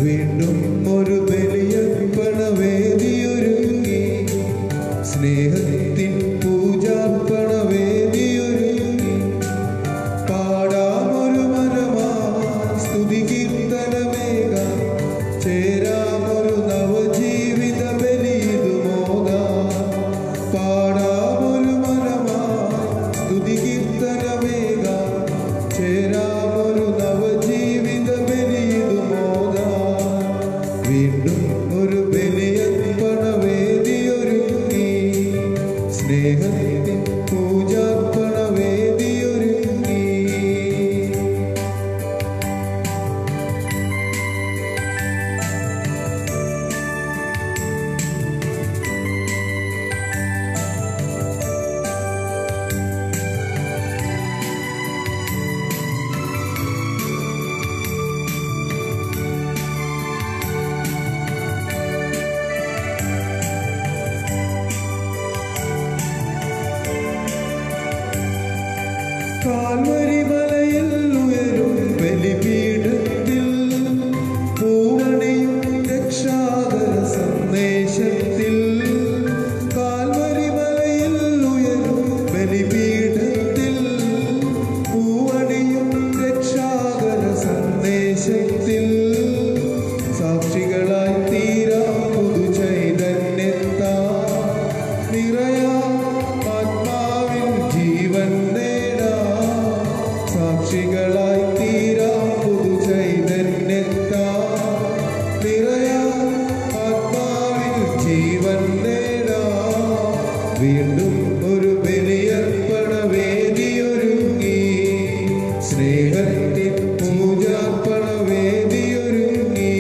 വീണ്ടും ഒരു ബലിയർപ്പണവേദിയൊരുങ്ങി സ്നേഹത്തിൻ പൂജാർപ്പണവേദിയൊരുങ്ങി പാടാമൊരു മനമാ സ്തുതി കീർത്തനമേക ചേരാമൊരു നവജീവിത ബലിയിതുമോക പാടാമൊരു മനമാ സ്തുതി കീർത്തനമേക ചേരാമൊരു നവജീവിത ബലിയിതുമോക വീണ്ടും ഒരു ബലിയർപ്പണവേദിയൊരുങ്ങി സ്നേഹത്തിൻ പൂജാർപ്പണവേദിയൊരുങ്ങി കാൽവരി മലയിൽ ഉയരും ബലിപീഠത്തിൽ പൂവണിയും രക്ഷാകര സന്ദേശത്തിൽ കാൽവരി മലയിൽ ഉയരും ബലിപീഠത്തിൽ പൂവണിയും രക്ഷാകര സന്ദേശത്തിൽ സാക്ഷികളായി തീരാം പുതു ചൈതന്യത്താ നിറയാ ആത്മാവിൽ ജീവൻ നേടാ സാക്ഷികളായി തീരാം പുതു ചൈതന്യത്താ നിറയാ ആത്മാവിൽ ജീവൻ നേടാ വീണ്ടും ഒരു ബലിയർപ്പണ വേദിയൊരുങ്ങി സ്നേഹത്തിൻ പൂജാർപ്പണ വേദിയൊരുങ്ങി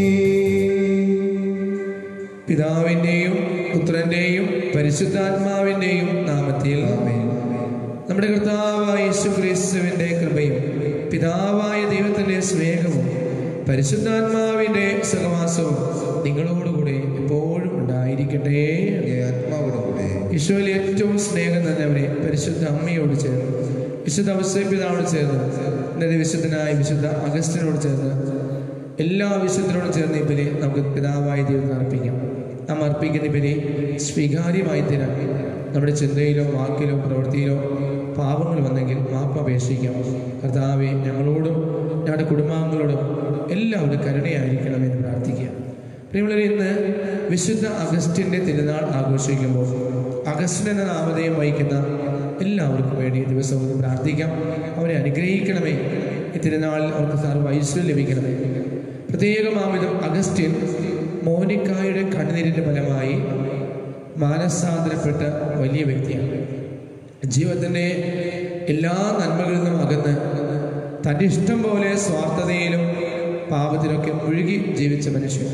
പിതാവിൻ്റെയും പുത്രൻ്റെയും പരിശുദ്ധാത്മാവിൻ്റെയും നാമത്തിൽ നമ്മുടെ കർത്താവായ യേശു ക്രിസ്തുവിൻ്റെ കൃപയും പിതാവായ ദൈവത്തിൻ്റെ സ്നേഹവും പരിശുദ്ധാത്മാവിൻ്റെ സഹവാസവും നിങ്ങളോടുകൂടെ എപ്പോഴും ഉണ്ടായിരിക്കട്ടെ ആത്മാവിനോടെ ഈശോയിൽ ഏറ്റവും സ്നേഹം നിറഞ്ഞവരെ പരിശുദ്ധ അമ്മയോട് ചേർന്ന് വിശുദ്ധ അവസ്ഥപിതാവോട് ചേർന്ന് ഇന്നത്തെ വിശുദ്ധനായ വിശുദ്ധ അഗസ്റ്റിനോട് ചേർന്ന് എല്ലാ വിശുദ്ധരോടും ചേർന്ന് ഈ ബലി നമുക്ക് പിതാവായ ദൈവത്തിന് അർപ്പിക്കാം നാം അർപ്പിക്കുന്ന ഈ ബലി സ്വീകാര്യമായി തരാൻ നമ്മുടെ ചിന്തയിലോ വാക്കിലോ പ്രവൃത്തിയിലോ പാപങ്ങൾ വന്നെങ്കിൽ മാപ്പ് അപേക്ഷിക്കാം കർത്താവെ ഞങ്ങളോടും ഞങ്ങളുടെ കുടുംബാംഗങ്ങളോടും എല്ലാവരും കരുണയായിരിക്കണമെന്ന് പ്രാർത്ഥിക്കുക പ്രിയമുള്ളവരെ ഇന്ന് വിശുദ്ധ അഗസ്റ്റിൻ്റെ തിരുനാൾ ആഘോഷിക്കുമ്പോൾ അഗസ്റ്റിൻ എന്ന നാമധേയം വഹിക്കുന്ന എല്ലാവർക്കും വേണ്ടി ഈ ദിവസം ഒന്ന് പ്രാർത്ഥിക്കാം അവരെ അനുഗ്രഹിക്കണമേ ഈ തിരുനാളിൽ അവർക്ക് സർവ്വ ഐശ്വര്യം ലഭിക്കണമേ പ്രത്യേകമാവിധം അഗസ്റ്റിൻ മോനിക്കായുടെ കണ്ണുനീരിൻ്റെ ഫലമായി മാനസാന്തരപ്പെട്ട വലിയ വ്യക്തിയാണ് ജീവിതത്തിൻ്റെ എല്ലാ നന്മകളിൽ നിന്നും അകന്ന് തൻ്റെ ഇഷ്ടം പോലെ സ്വാർത്ഥതയിലും പാപത്തിലൊക്കെ മുഴുകി ജീവിച്ച മനുഷ്യൻ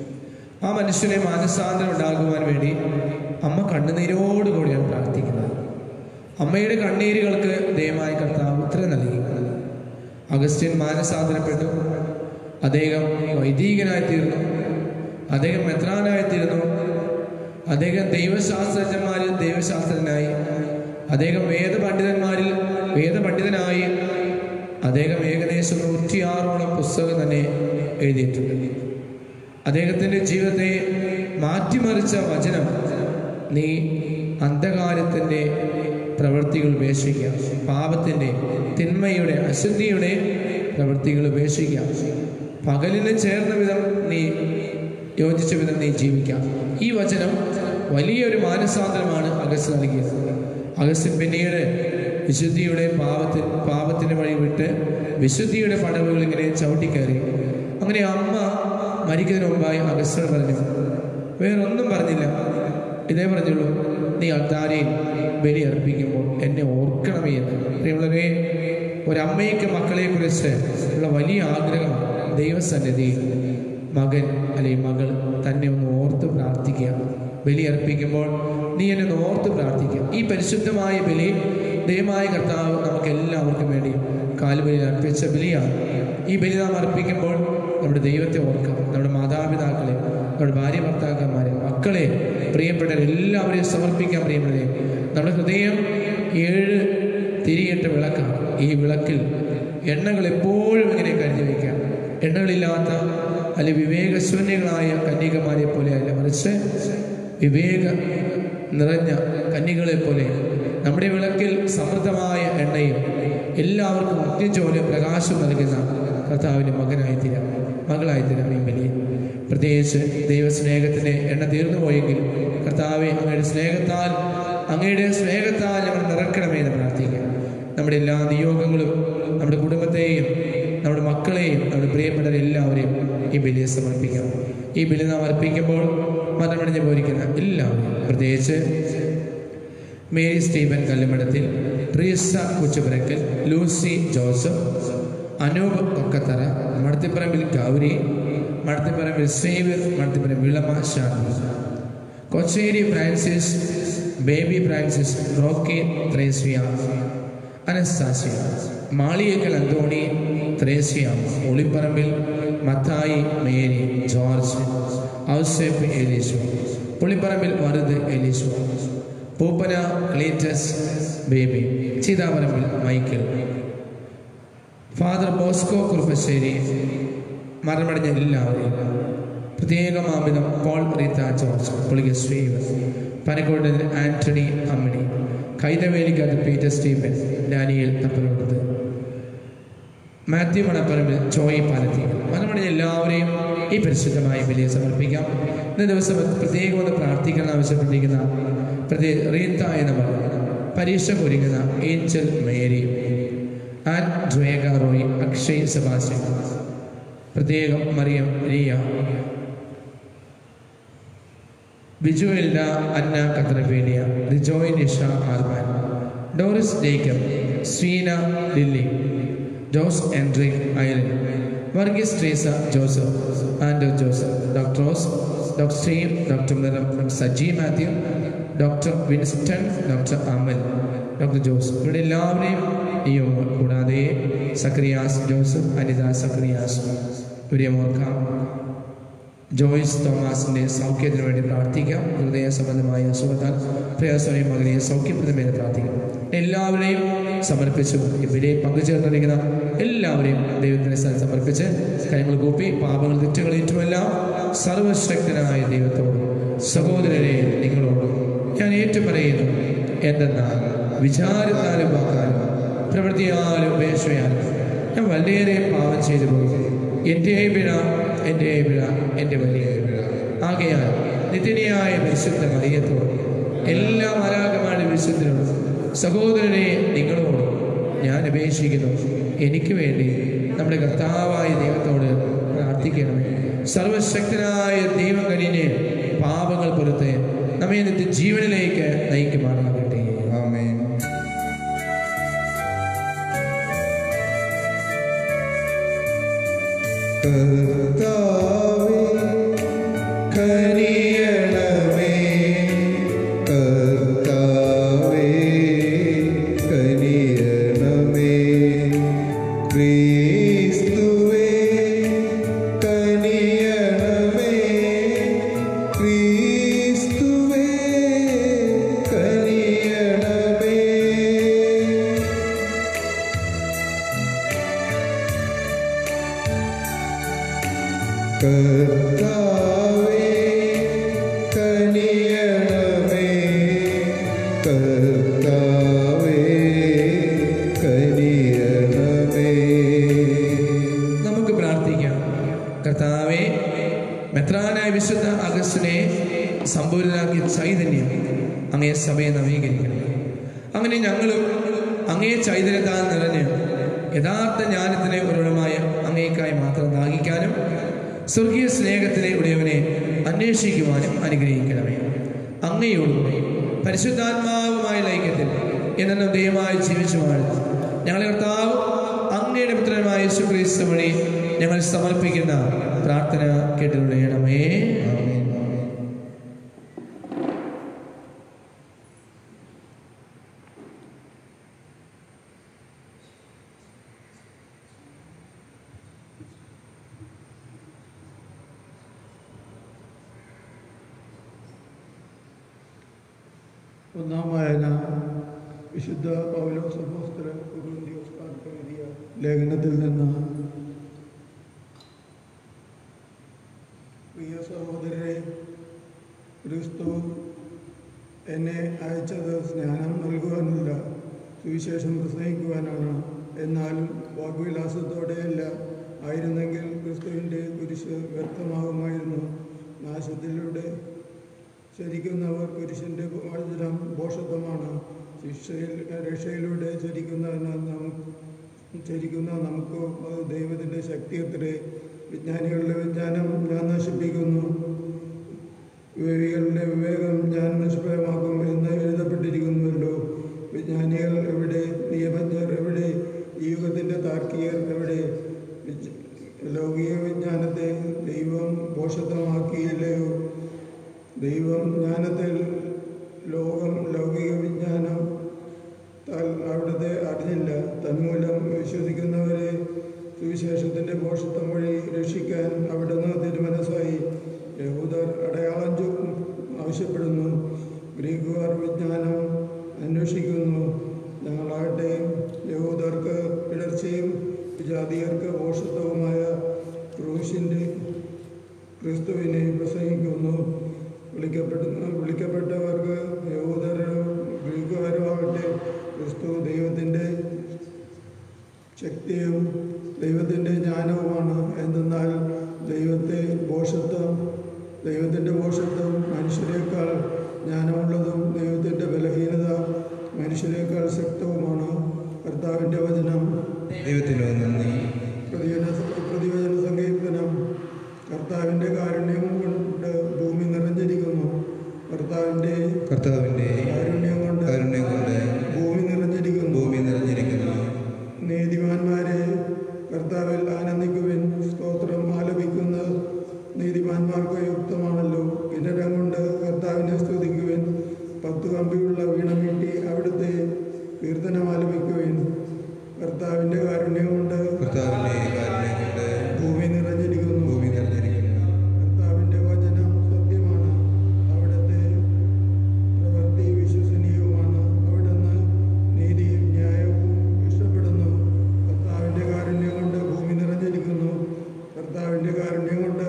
ആ മനുഷ്യനെ മാനസാന്തരം ഉണ്ടാകുവാൻ വേണ്ടി അമ്മ കണ്ണുനീരോടുകൂടിയാണ് പ്രാർത്ഥിക്കുന്നത് അമ്മയുടെ കണ്ണീരുകൾക്ക് ദയമായ കർത്താവ് ഉത്തരം നൽകി അഗസ്റ്റിൻ മാനസാന്തരപ്പെട്ടു അദ്ദേഹം വൈദികനായി തീർന്നു അദ്ദേഹം മെത്രാനായി തീർന്നു അദ്ദേഹം ദൈവശാസ്ത്രജ്ഞന്മാരിൽ ദൈവശാസ്ത്രജ്ഞനായി അദ്ദേഹം വേദപണ്ഡിതന്മാരിൽ വേദപണ്ഡിതനായി അദ്ദേഹം ഏകദേശം നൂറ്റിയാറോളം പുസ്തകം തന്നെ എഴുതിയിട്ടുണ്ട് അദ്ദേഹത്തിൻ്റെ ജീവിതത്തെ മാറ്റിമറിച്ച വചനം നീ അന്ധകാരത്തിൻ്റെ പ്രവൃത്തികൾ ഉപേക്ഷിക്കുക പാപത്തിൻ്റെ തിന്മയുടെ അശുദ്ധിയുടെ പ്രവൃത്തികൾ ഉപേക്ഷിക്കുക പകലിന് ചേർന്ന വിധം നീ യോജിച്ച വിധം നീ ജീവിക്കാം ഈ വചനം വലിയൊരു മാനസാന്തരമാണ് അഗസ്റ്റ് നൽകിയത് അഗസ്റ്റിൻ പിന്നീട് വിശുദ്ധിയുടെ പാപത്തിൽ പാപത്തിന് വഴി വിട്ട് വിശുദ്ധിയുടെ പടവുകൾ ഇങ്ങനെ ചവിട്ടിക്കയറി അങ്ങനെ അമ്മ മരിക്കുന്നതിന് മുമ്പായി അഗസ്റ്റൻ പറഞ്ഞു വേറൊന്നും പറഞ്ഞില്ല ഇതേ പറഞ്ഞുള്ളൂ നീ അൾത്താരയിൽ ബലി അർപ്പിക്കുമ്പോൾ എന്നെ ഓർക്കണമേ എന്ന് പ്രിയമുള്ളവരെ ഒരമ്മയ്ക്ക് മക്കളെ കുറിച്ച് ഉള്ള വലിയ ആഗ്രഹം ദൈവസന്നിധിയിൽ മകൻ അല്ലെങ്കിൽ മകൾ തന്നെ ഒന്ന് ഓർത്ത് പ്രാർത്ഥിക്കുക ബലി അർപ്പിക്കുമ്പോൾ നീ എന്നെ ഒന്ന് ഓർത്ത് പ്രാർത്ഥിക്കുക ഈ പരിശുദ്ധമായ ബലി ദൈവമായ കർത്താവ് നമുക്ക് എല്ലാവർക്കും വേണ്ടി കാലുബലി അർപ്പിച്ച ബലിയാണ് ഈ ബലി നാം അർപ്പിക്കുമ്പോൾ നമ്മുടെ ദൈവത്തെ ഓർക്കാം നമ്മുടെ മാതാപിതാക്കളെ നമ്മുടെ ഭാര്യ ഭർത്താക്കന്മാരെ മക്കളെ പ്രിയപ്പെട്ട എല്ലാവരെയും സമർപ്പിക്കാൻ പ്രിയപ്പെട്ടവരെ നമ്മുടെ ഹൃദയം ഏഴ് തിരിയിട്ട വിളക്കാണ് ഈ വിളക്കിൽ എണ്ണകൾ എപ്പോഴും ഇങ്ങനെ കരുതി വയ്ക്കാം എണ്ണകളില്ലാത്ത അല്ലെങ്കിൽ വിവേകശൂന്യകളായ കന്യകമാരെ പോലെ അല്ല മറിച്ച് വിവേക നിറഞ്ഞ കന്യകളെ പോലെ നമ്മുടെ വിളക്കിൽ സമൃദ്ധമായ എണ്ണയും എല്ലാവർക്കും നിത്യജോലി പ്രകാശം നൽകുന്ന കർത്താവിൻ്റെ മകനായി തീരാം മകളായി തീരാം ഈ ബലി പ്രത്യേകിച്ച് ദൈവസ്നേഹത്തിൻ്റെ എണ്ണ തീർന്നു പോയെങ്കിൽ കർത്താവെ അങ്ങയുടെ സ്നേഹത്താൽ അങ്ങയുടെ സ്നേഹത്താൽ ഞങ്ങൾ നിറക്കണമേ എന്ന് പ്രാർത്ഥിക്കാം നമ്മുടെ എല്ലാ നിയോഗങ്ങളും നമ്മുടെ കുടുംബത്തെയും നമ്മുടെ മക്കളെയും നമ്മുടെ പ്രിയപ്പെട്ട എല്ലാവരെയും ഈ ബലിയെ സമർപ്പിക്കാം ഈ ബലി നാം അർപ്പിക്കുമ്പോൾ മരണമടിഞ്ഞ് പോയിരിക്കുന്ന എല്ലാവരും പ്രത്യേകിച്ച് Mary Stephen Kallumadathil Treesa Kochupurackal Lucy Joseph Anoop Kokkathara Madathiparambil Gowri Madathiparambil Xavier Madathiparambil വിളമ Shanthi Kocheri Francis Baby Francis Rocky ത്രേസ്വിയ Anastasia Maliyekkal Anthoni Thresia Olipparambil Mathai Mary George Ouseph Eleeshu Pulipparambil വറുത് എലീശു പൂപ്പന Cletus Baby Cheethaparambil Michael Father Bosco Kuruppassery മരണമടഞ്ഞ എല്ലാവരെയും പ്രത്യേകം ആമിതം പോൾ റീത്ത ജോർജ് പുളിക ശ്രീവൻ Panacode Antony Ammini Kaithavelikkakath Peter Stephen Daniel തപ്പലോട്ടത് മാത്യു മണപ്പറമ്പിൽ ചോയി പാലത്തി മരണമടഞ്ഞ എല്ലാവരെയും ഈ പരിശുദ്ധമായ ബലിയെ സമർപ്പിക്കാം ഇന്ന ദിവസം പ്രത്യേകം ഒന്ന് പ്രാർത്ഥിക്കാൻ ആവശ്യപ്പെട്ടിരിക്കുന്ന പ്രത്യേക റീത്ത എന്ന് പറയുന്ന പരീക്ഷ ഒരുങ്ങുന്ന ഏഞ്ചൽ മേരി ആൻ ഡ്വേഗ റോയ് അക്ഷയ് സെബാസ്റ്റ്യൻ പ്രത്യേകം Mariyam Ria Biju Elda Anna കത്രഫേലിയ Rijoy Nisha Arman Doris Jacob Sweena Lilly Jose എൻഡ്രിക് ഐലൻ വർഗീസ് ട്രീസ ജോസഫ് ആൻഡോ Joseph Doctor Rose Doctor Steve Doctor നിറം Doctor Saji Mathew Doctor Winston Doctor Amal Doctor Jose ഇവിടെ എല്ലാവരെയും ഈ കൂടാതെ സക്രിയാസ് ജോസഫ് അനിത സക്രിയാസ് ഇവരെ ഓർക്കാം ജോയ്സ് തോമസിന്റെ സൗഖ്യത്തിന് വേണ്ടി പ്രാർത്ഥിക്കാം ഹൃദയ സംബന്ധമായ അസുഖത്താൽ പ്രയാസമായ മകനെ സൗഖ്യപ്രദമെന്ന് പ്രാർത്ഥിക്കാം എല്ലാവരെയും സമർപ്പിച്ചു ഇവരെ പങ്കുചേർന്നിരിക്കുന്ന എല്ലാവരെയും ദൈവത്തിന് സ്ഥലം സമർപ്പിച്ച് കാര്യങ്ങൾ കൂപ്പി പാപങ്ങൾ തെറ്റുകൾ ഏറ്റുമെല്ലാം സർവശക്തനായ ദൈവത്തോട് സഹോദരരെ നിങ്ങളോടും ഞാൻ ഏറ്റുപറയുന്നു എന്തെന്നാൽ വിചാരത്താലും വാക്കാലും പ്രവൃത്തിയാലും ഉപേക്ഷയാലും ഞാൻ വളരെയേറെ പാപം ചെയ്തു പോകും എൻ്റെ പിഴ എൻ്റെ പിഴ എൻ്റെ വലിയ പിഴ ആകയാൽ നിത്യനിയായ വിശുദ്ധ മറിയത്തോട് എല്ലാ മരാഗമാണ് വിശുദ്ധനോടും സഹോദരനെ നിങ്ങളോടും ഞാൻ അപേക്ഷിക്കുന്നു എനിക്ക് വേണ്ടി നമ്മുടെ കർത്താവായ ദൈവത്തോട് പ്രാർത്ഥിക്കണമേ സർവശക്തനായ ദൈവം കഴിഞ്ഞ് പാപങ്ങൾ പുറത്ത് നമ്മെ നിത്യ ജീവനിലേക്ക് നയിക്കുമാറാകട്ടെ ആമേൻ കർത്താവേ കനിയണമേ കർത്താവേ കനിയണമേ ക്രിസ്തുവേ കനിയണമേ ക്രിസ്തുവേ കനിയണമേ കർത്താവേ കനിയണമേ കർത്താവേ കനിയണമേ നമുക്ക് പ്രാർത്ഥിക്കാം കർത്താവെ മെത്രാനായ വിശുദ്ധ അഗസ്റ്റിനെ സമ്പൂർണനാക്കിയ ചൈതന്യം അങ്ങേ സഭയെ നവീകരിക്കണം അങ്ങനെ ഞങ്ങളും അങ്ങേ ചൈതന്യത്താൽ നിറഞ്ഞ് യഥാർത്ഥ ജ്ഞാനത്തിന് ഉറവിടമായ അങ്ങേക്കായി മാത്രം ദാഹിക്കാനും സ്വർഗീയ സ്നേഹത്തിലെ ഉടയവനെ അന്വേഷിക്കുവാനും അനുഗ്രഹിക്കണമേ അങ്ങയോടുകൂടി പരിശുദ്ധാത്മാവുമായ ലൈക്യത്തിൽ എന്നും ദൈവമായി ജീവിച്ചു വാഴുന്നു ഞങ്ങളെ കർത്താവ് അങ്ങയുടെ പുത്രനുമായ യേശു ക്രിസ്തു വഴി ഞങ്ങൾ സമർപ്പിക്കുന്ന പ്രാർത്ഥന കേട്ടുകൊള്ളണമേ ആമേൻ ഒന്നാം വായന വിശുദ്ധ പൗലോസ് അപ്പോസ്തലൻ കൊരിന്ത്യർക്കാർക്ക് എഴുതിയ ലേഖനത്തിൽ നിന്ന് എന്നെ അയച്ചത് സ്നാനം നൽകുവാനല്ല സുവിശേഷം പ്രസംഗിക്കുവാനാണ് എന്നാൽ വാഗ്വിലാസത്തോടെയല്ല ആയിരുന്നെങ്കിൽ ക്രിസ്തുവിൻ്റെ കുരിശ് വ്യക്തമാകുമായിരുന്നു നാശത്തിലൂടെ ചരിക്കുന്നവർ കുരിശിൻ്റെ വചനം ഭോഷത്വമാണ് ശിക്ഷയിൽ രക്ഷയിലൂടെ ചരിക്കുന്നതിന് നമുക്ക് ചരിക്കുന്ന നമുക്ക് അത് ദൈവത്തിൻ്റെ ശക്തിയത്രേ വിജ്ഞാനികളുടെ വിജ്ഞാനം ഞാൻ നശിപ്പിക്കുന്നു വിവേകികളുടെ വിവേകം ഞാൻ നിഷ്ഫലമാക്കും എന്ന് എഴുതപ്പെട്ടിരിക്കുന്നുവല്ലോ വിജ്ഞാനികൾ എവിടെ നിയമജ്ഞർ എവിടെ ഈ യുഗത്തിൻ്റെ താർക്കികർ എവിടെ വിജ്- ലൗകിക വിജ്ഞാനത്തെ ദൈവം ഭോഷത്വമാക്കിയില്ലയോ ദൈവം ജ്ഞാനത്തിൽ ലോകം ലൗകിക വിജ്ഞാനം താൽ അവിടുത്തെ അറിഞ്ഞില്ല തന്മൂലം വിശ്വസിക്കുന്നവരെ സുവിശേഷത്തിൻ്റെ പോഷത്വം വഴി രക്ഷിക്കാൻ അവിടുന്ന് തിരുമനസ്സായി യഹൂദർ അടയാളം ചു ആവശ്യപ്പെടുന്നു ഗ്രീക്കുകാർ വിജ്ഞാനം അന്വേഷിക്കുന്നു ഞങ്ങളാകട്ടെ യഹൂദർക്ക് ഇടർച്ചയും ജാതിയർക്ക് പോഷത്വവുമായ ക്രൂശിൻ്റെ ക്രിസ്തുവിനെ പ്രസംഗിക്കുന്നു വിളിക്കപ്പെടുന്ന വിളിക്കപ്പെട്ടവർക്ക് യഹൂദരോ ഗ്രീക്കുകാരോ ആകട്ടെ ക്രിസ്തു ദൈവത്തിൻ്റെ ശക്തിയും ദൈവത്തിൻ്റെ ജ്ഞാനവുമാണ് എന്തെന്നാൽ ദൈവത്തെ ഭോഷത്വം ദൈവത്തിൻ്റെ ഭോഷത്വം മനുഷ്യരെക്കാൾ ജ്ഞാനമുള്ളതും ദൈവത്തിൻ്റെ ബലഹീനത മനുഷ്യരെക്കാൾ ശക്തവുമാണ് കർത്താവിൻ്റെ വചനം ദൈവത്തിനോ നന്ദി പ്രതിവചന പ്രതിവചന സങ്കീർത്തനം കർത്താവിൻ്റെ കാരുണ്യം കൊണ്ട് ഭൂമി നിറഞ്ഞിരിക്കുന്നു കർത്താവിൻ്റെ കർത്താവിൻ്റെ കാരുണ്യം കൊണ്ട് കാരുണ്യം കൊണ്ട് ഭൂമി നിറഞ്ഞിരിക്കുന്നു ഭൂമി നിറഞ്ഞിരിക്കുന്നു നീതിമാന്മാരെ കർത്താവിൽ ആനന്ദിക്കുവിൻ സ്തോത്രം ആലപിക്കുന്നത് നീതിമാന്മാർക്ക് യുക്തമാണല്ലോ കിന്നരം കൊണ്ട് കർത്താവിനെ സ്തുതിക്കുവിൻ പത്തു കമ്പിയുള്ള വീണമീട്ടി അവിടുത്തെ കീർത്തനം ആലപിക്കുവിൻ കർത്താവിൻ്റെ കാരുണ്യം കൊണ്ട് കർത്താവിൻ്റെ കാരുണ്യം കൊണ്ട് ഭൂമി നിറഞ്ഞിരിക്കുന്നു ഭൂമി നിറഞ്ഞിരിക്കുന്നു കർത്താവിൻ്റെ വചനം സത്യമാണ് അവിടുത്തെ പ്രവൃത്തി വിശ്വസനീയവുമാണ് അവിടുന്ന് നീതിയും ന്യായവും ഇഷ്ടപ്പെടുന്നു കർത്താവിൻ്റെ കാരുണ്യം കൊണ്ട് ഭൂമി നിറഞ്ഞിരിക്കുന്നു കർത്താവിൻ്റെ കാരുണ്യം കൊണ്ട്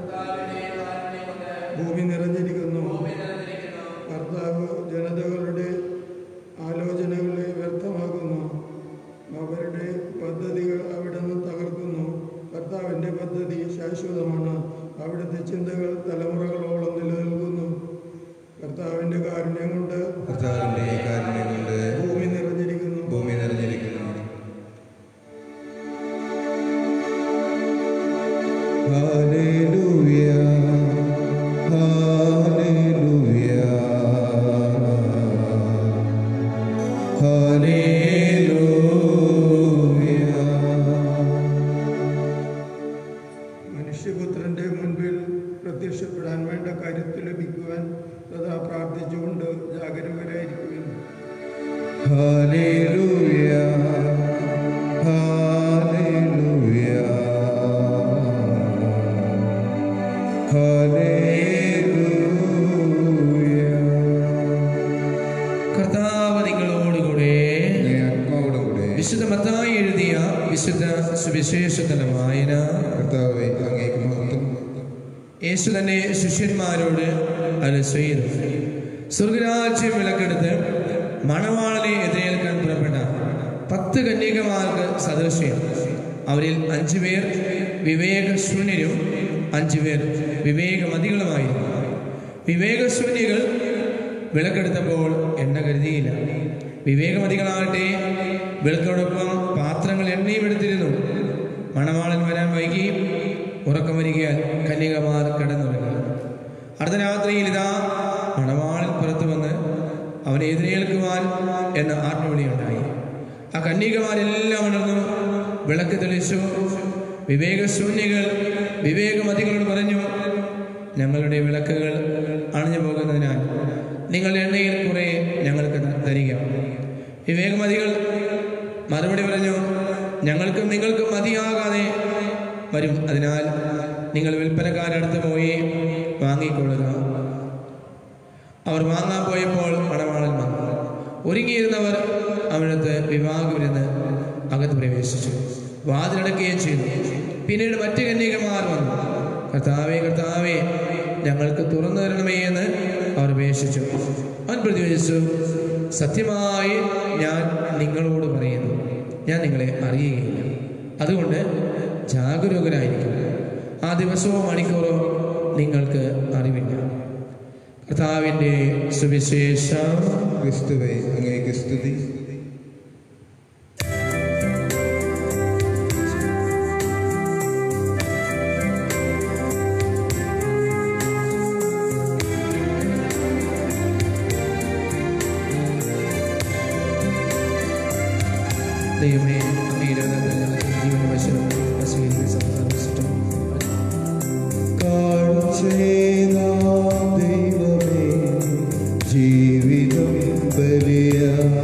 ഭൂമി നിറഞ്ഞിരിക്കുന്നു കർത്താവ് ജനതകളുടെ ആലോചനകളെ വ്യർത്ഥമാക്കുന്നു അവരുടെ പദ്ധതികൾ അവിടുന്ന് തകർക്കുന്നു കർത്താവിൻ്റെ പദ്ധതി ശാശ്വതമാണ് അവിടുത്തെ ചിന്തകൾ തലമുറകളോളം നിലനിൽക്കുന്നു കർത്താവിൻ്റെ കാരുണ്യം കൊണ്ട് കർത്താവിൻ്റെ കാരുണ്യം കൊണ്ട് ഭൂമി നിറഞ്ഞിരിക്കുന്നു ഭൂമി നിറഞ്ഞിരിക്കുന്നു ഹല്ലേലൂയ ഹല്ലേലൂയ ഹല്ലേലൂയ മനുഷ്യപുത്രന്റെ മുൻപിൽ പ്രത്യക്ഷപ്പെടാൻ വേണ്ട കരുത്ത് ലഭിക്കുവാൻ സദാ പ്രാർത്ഥിച്ചുകൊണ്ട് ജാഗരൂകരായിരിക്കുവിൻ ഹല്ലേലൂയ ഹല്ലേലൂയ ഹല്ലേലൂയ കർത്താവ് നിങ്ങളോടുകൂടെ അങ്ങേ ആത്മാവോടുകൂടെ വിശുദ്ധ മത്തായി എഴുതിയ വിശുദ്ധ സുവിശേഷത്തിന്റെ വായന കർത്താവെ അങ്ങേക്ക് മഹത്വം യേശു തന്നെ ശിഷ്യന്മാരോട് അത് ചെയ്തു സ്വർഗരാജ്യം വിലക്കെടുത്ത് മണവാളനെ എതിരേൽക്കാൻ പുറപ്പെട്ട പത്ത് കന്യകമാർക്ക് സദൃശ്യം അവരിൽ അഞ്ചു പേർ വിവേകശൂന്യരും അഞ്ചു പേർ വിവേകമതികളുമായിരുന്നു വിവേകശൂന്യകൾ വിളക്കെടുത്തപ്പോൾ എണ്ണ കരുതിയില്ല വിവേകമതികളാകട്ടെ വിളക്കോടൊപ്പം പാത്രങ്ങൾ എണ്ണയും എടുത്തിരുന്നു മണവാളൻ വരാൻ വൈകി ഉറക്കം വരികയാൽ കന്യകമാർ കിടന്നുറങ്ങി അർദ്ധരാത്രിയിൽ ഇതാ മണവാളൻ പുറത്തു വന്ന് അവനെ എതിരേൽക്കുവാൻ എന്ന ആത്മവിളിയുണ്ടായി ആ കന്യകമാരെല്ലാം ഉണർന്നു വിളക്ക് തെളിച്ചു വിവേകശൂന്യകൾ വിവേകമതികളോട് പറഞ്ഞു ഞങ്ങളുടെ വിളക്കുകൾ അണഞ്ഞു പോകുന്നതിനാൽ നിങ്ങളുടെ എണ്ണയിൽ കുറെ ഞങ്ങൾക്ക് തരിക വിവേകമതികൾ മറുപടി പറഞ്ഞു ഞങ്ങൾക്കും നിങ്ങൾക്കും മതിയാകാതെ വരും അതിനാൽ നിങ്ങൾ വിൽപ്പനക്കാരടുത്ത് പോയി വാങ്ങിക്കൊള്ളുക അവർ വാങ്ങാൻ പോയപ്പോൾ മണവാളൻ വന്നു ഒരുങ്ങിയിരുന്നവർ അവിടുത്തെ വിവാഹവിരുന്ന് അകത്ത് പ്രവേശിച്ചു വാതിലടക്കുകയും ചെയ്തു പിന്നീട് മറ്റു കന്യകമാർ വന്നു കർത്താവേ കർത്താവേ ഞങ്ങൾക്ക് തുറന്നു തരണമേ എന്ന് അവർ അപേക്ഷിച്ചു അവൻ പ്രതിവചിച്ചു സത്യമായി ഞാൻ നിങ്ങളോട് പറയുന്നു ഞാൻ നിങ്ങളെ അറിയുകയില്ല അതുകൊണ്ട് ജാഗരൂകരായിരിക്കും ആ ദിവസമോ മണിക്കൂറോ നിങ്ങൾക്ക് അറിവില്ല കർത്താവിൻ്റെ സുവിശേഷം ക്രിസ്തുവെ അങ്ങേക്ക് സ്തുതി ദൈവമേ അങ്ങയുടെ ജീവന വശം സ്വീകരിക്കുന്ന സംസാരിച്ചിട്ടും ദൈവമേ ജീവിതം ബലിയ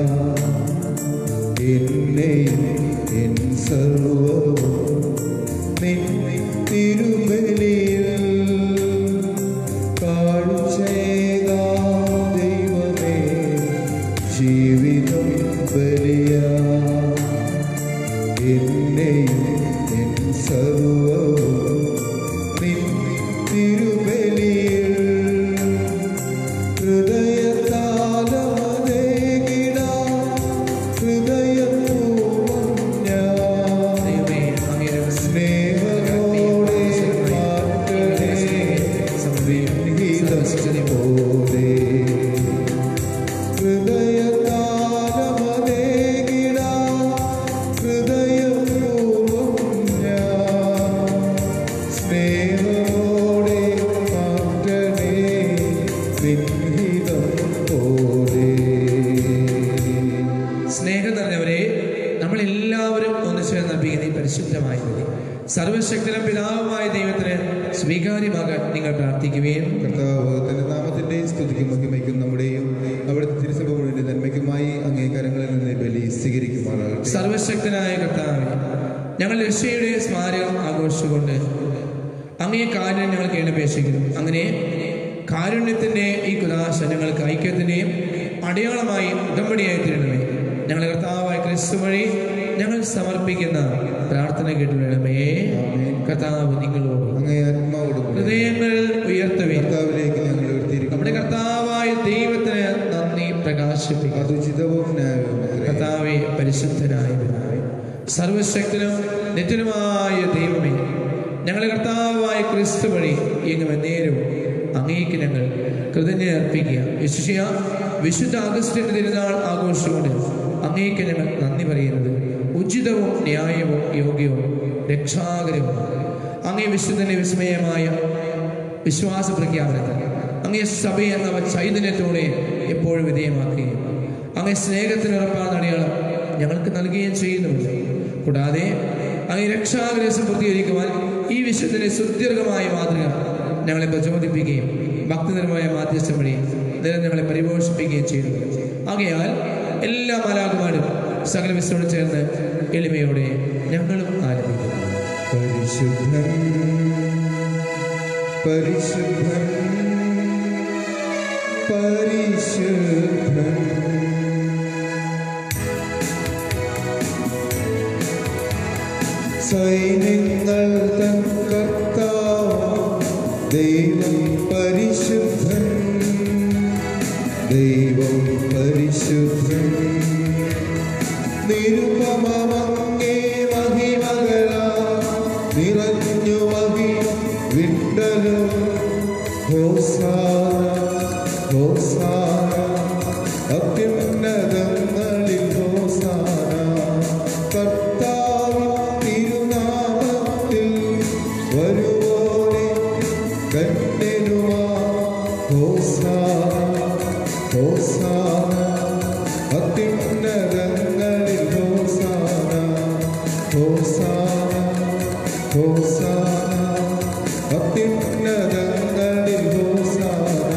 എന്നെയും എൻ സർവവും നിൻ തിരുബലിയിൽ കാഴ്ചേക ദൈവമേ ജീവിതം ബലിയ എന്നെയും എൻ സർവവും നിൻ തിരുബലിയിൽ ഹൃദയതാലമതേകിടാം ഹൃദയപൂർവം ഞാൻ ദൈവമേ അങ്ങയുടെ സ്നേഹമോടെ മാറ്റണേ സംവിഹിതം പോലെ ഹൃദയതാലമതേകിടാം ഹൃദയപൂർവം ഞാൻ സ്നേഹമോടെ മാറ്റണേ വിഹിതം പോലെ സ്നേഹം നിറഞ്ഞവരെ നമ്മൾ എല്ലാവരും ഒന്ന് ചേർന്ന് അർപ്പിക്കുന്ന ഈ പരിശുദ്ധമായ ബലി സർവശക്തനും പിതാവുമായ ദൈവത്തിന് സ്വീകാര്യമാകാൻ നിങ്ങൾ പ്രാർത്ഥിക്കുകയും കർത്താവ് തന്റെ നാമത്തിന്റെ സ്തുതിക്കും മഹിമയ്ക്കും നമ്മുടെയും അവിടുത്തെ തിരുസഭ മുഴുവൻ നന്മയ്ക്കുമായി അംഗീകാരങ്ങളിൽ നിന്ന് ബലി സ്വീകരിക്കുമാറാകട്ടെ സർവശക്തനായ കർത്താവെ ഞങ്ങൾ രക്ഷയുടെ സ്മാരകം ആഘോഷിച്ചുകൊണ്ട് അങ്ങേ കാര്യം ഞങ്ങൾ കേണപേക്ഷിക്കുന്നു അങ്ങനെ കാരുണ്യത്തിന്റെ ഈ കുലാശ ഞങ്ങൾക്ക് ഐക്യത്തിന്റെയും അടയാളമായി ഉടമ്പടിയായി തീരണമേ ഞങ്ങളെ കർത്താവായ ക്രിസ്തു വഴി ഞങ്ങൾ സമർപ്പിക്കുന്ന പ്രാർത്ഥന കേട്ടുവേണമേ കർത്താവ് നിങ്ങളോട് അങ്ങേ ആത്മാവോടും കൂടെ ഹൃദയങ്ങൾ ഉയർത്തുവേ കർത്താവിലേക്ക് ഞങ്ങൾ നമ്മുടെ ഉയർത്തിയിരിക്കുന്നു കർത്താവായ ദൈവത്തിന് നന്ദി പ്രകാശിപ്പിക്കുക അത് ഉചിതവും ന്യായവും അത്രേ. കർത്താവെ പരിശുദ്ധനായ പിതാവേ സർവശക്തനും നിത്യനുമായ ദൈവമേ ഞങ്ങളുടെ കർത്താവായ ക്രിസ്തു വഴി എങ്ങും നേരവും അങ്ങേക്ക് ഞങ്ങൾ കൃതജ്ഞ അർപ്പിക്കുക വിശിഷ്യ വിശുദ്ധ അഗസ്റ്റിന്റെ തിരുനാൾ ആഘോഷിച്ചുകൊണ്ട് അങ്ങേക്ക് ഞങ്ങൾ നന്ദി പറയുന്നത് ഉചിതവും ന്യായവും യോഗ്യവും രക്ഷാകരവും അങ്ങേ വിശുദ്ധന്റെ വിസ്മയമായ വിശ്വാസ പ്രഖ്യാപനത്തിൽ അങ്ങേ സഭ എന്ന ചൈതന്യത്തോടെ എപ്പോഴും വിധേയമാക്കുകയും അങ്ങേ സ്നേഹത്തിന് ഉറപ്പാണ് അടയാളം ഞങ്ങൾക്ക് നൽകുകയും ചെയ്യുന്നുമില്ല കൂടാതെ അങ്ങേ രക്ഷാഗ്രഹം പൂർത്തീകരിക്കുവാൻ ഈ വിശുദ്ധന്റെ സുദീർഘമായ മാതൃക ഞങ്ങളെ പ്രചോദിപ്പിക്കുകയും ഭക്തിനിർമായ മാധ്യസ്ഥം വഴി നിലം ഞങ്ങളെ പരിപോഷിപ്പിക്കുകയും ചെയ്യുന്നു ആകയാൽ എല്ലാ മാലാകുമാരും സകല വിശ്വോട് ചേർന്ന് എളിമയോടെ ഞങ്ങളും ആരംഭിക്കുന്നു പരിശുദ്ധൻ പരിശുദ്ധൻ പരിശുദ്ധൻ സൈന്യങ്ങൾ തൻ കർത്താവ് ദൈവം പരിശുദ്ധൻ ദൈവം പരിശുദ്ധൻ നിരുപമങ്ങേ മഹിമകള നിറഞ്ഞു മഹി വിണ്ടലും ഹോസാന ഹോസാന അത്യുന്നതങ്ങളിൽ ഹോസാന കർത്താവിൻ തിരുനാമത്തിൽ വരുവോനെ കണ്ണിനുമാ ഹോസാന ഹോസാന അത്യുന്നതങ്ങളിൽ ഹോസാന ഹോസാന ഹോസാന അത്യുന്നതങ്ങളിൽ ഹോസാന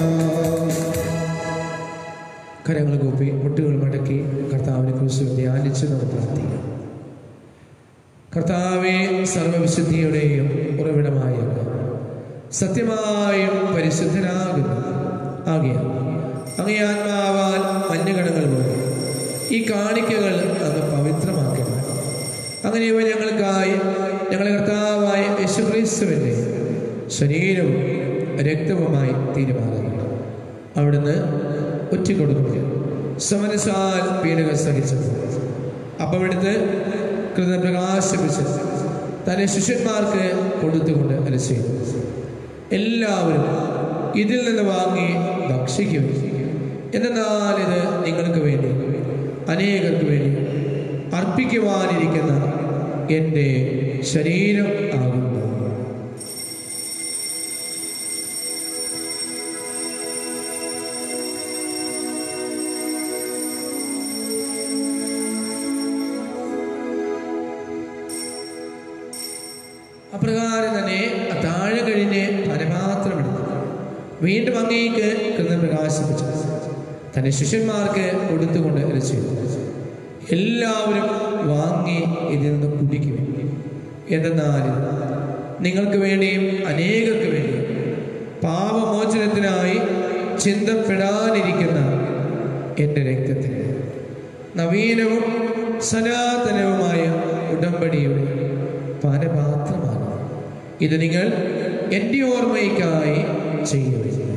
കരങ്ങൾ കൂപ്പി മുട്ടുകൾ മടക്കി കർത്താവിനെ കുറിച്ച് ധ്യാനിച്ച് നമുക്ക് പ്രാർത്ഥിക്കാം കർത്താവെ സർവവിശുദ്ധിയുടെയും ഉറവിടമായ സത്യമായും പരിശുദ്ധനാകുന്നു ആകിയാൽ അങ്ങേ ആത്മാവാൽ മഞ്ഞുകണങ്ങൾ പോലെ ഈ കാണിക്കകൾ അങ്ങ് പവിത്രമാക്കണം അങ്ങനെ ഇവ ഞങ്ങൾക്കായി ഞങ്ങളെ കർത്താവായ യേശുക്രിസ്തുവിൻ്റെ ശരീരവും രക്തവുമായി തീരുമാനമാണ് അവിടുന്ന് ഒറ്റിക്കൊടുക്കുക സമനസാൽ പീഡകൾ സഹിച്ചപ്പോൾ അപ്പം എടുത്ത് കൃത പ്രകാശിപ്പിച്ച് തന്റെ ശിഷ്യന്മാർക്ക് കൊടുത്തുകൊണ്ട് അല്ല ചെയ്തു എല്ലാവരും ഇതിൽ നിന്ന് വാങ്ങി ഭക്ഷിക്കും എന്നാൽ ഇത് നിങ്ങൾക്ക് വേണ്ടി അനേകർക്ക് വേണ്ടി അർപ്പിക്കുവാനിരിക്കുന്ന എൻ്റെ ശരീരം ആകുന്നു അപ്രകാരം തന്നെ താഴെ കഴിഞ്ഞ് പരമാത്രമെടുത്തു വീണ്ടും അങ്ങേക്ക് കൃത പ്രകാശിപ്പിച്ചു തന്റെ ശിഷ്യന്മാർക്ക് കൊടുത്തുകൊണ്ട് അല്ല ചെയ്തു എല്ലാവരും വാങ്ങി ഇതിൽ നിന്ന് കുടിക്കും എന്തെന്നാൽ നിങ്ങൾക്ക് വേണ്ടിയും അനേകർക്ക് വേണ്ടിയും പാപമോചനത്തിനായി ചിന്തപ്പെടാനിരിക്കുന്ന എൻ്റെ രക്തത്തിൽ നവീനവും സനാതനവുമായ ഉടമ്പടിയുടെ പാനപാത്രമാണ് ഇത് നിങ്ങൾ എൻ്റെ ഓർമ്മയ്ക്കായി ചെയ്യുക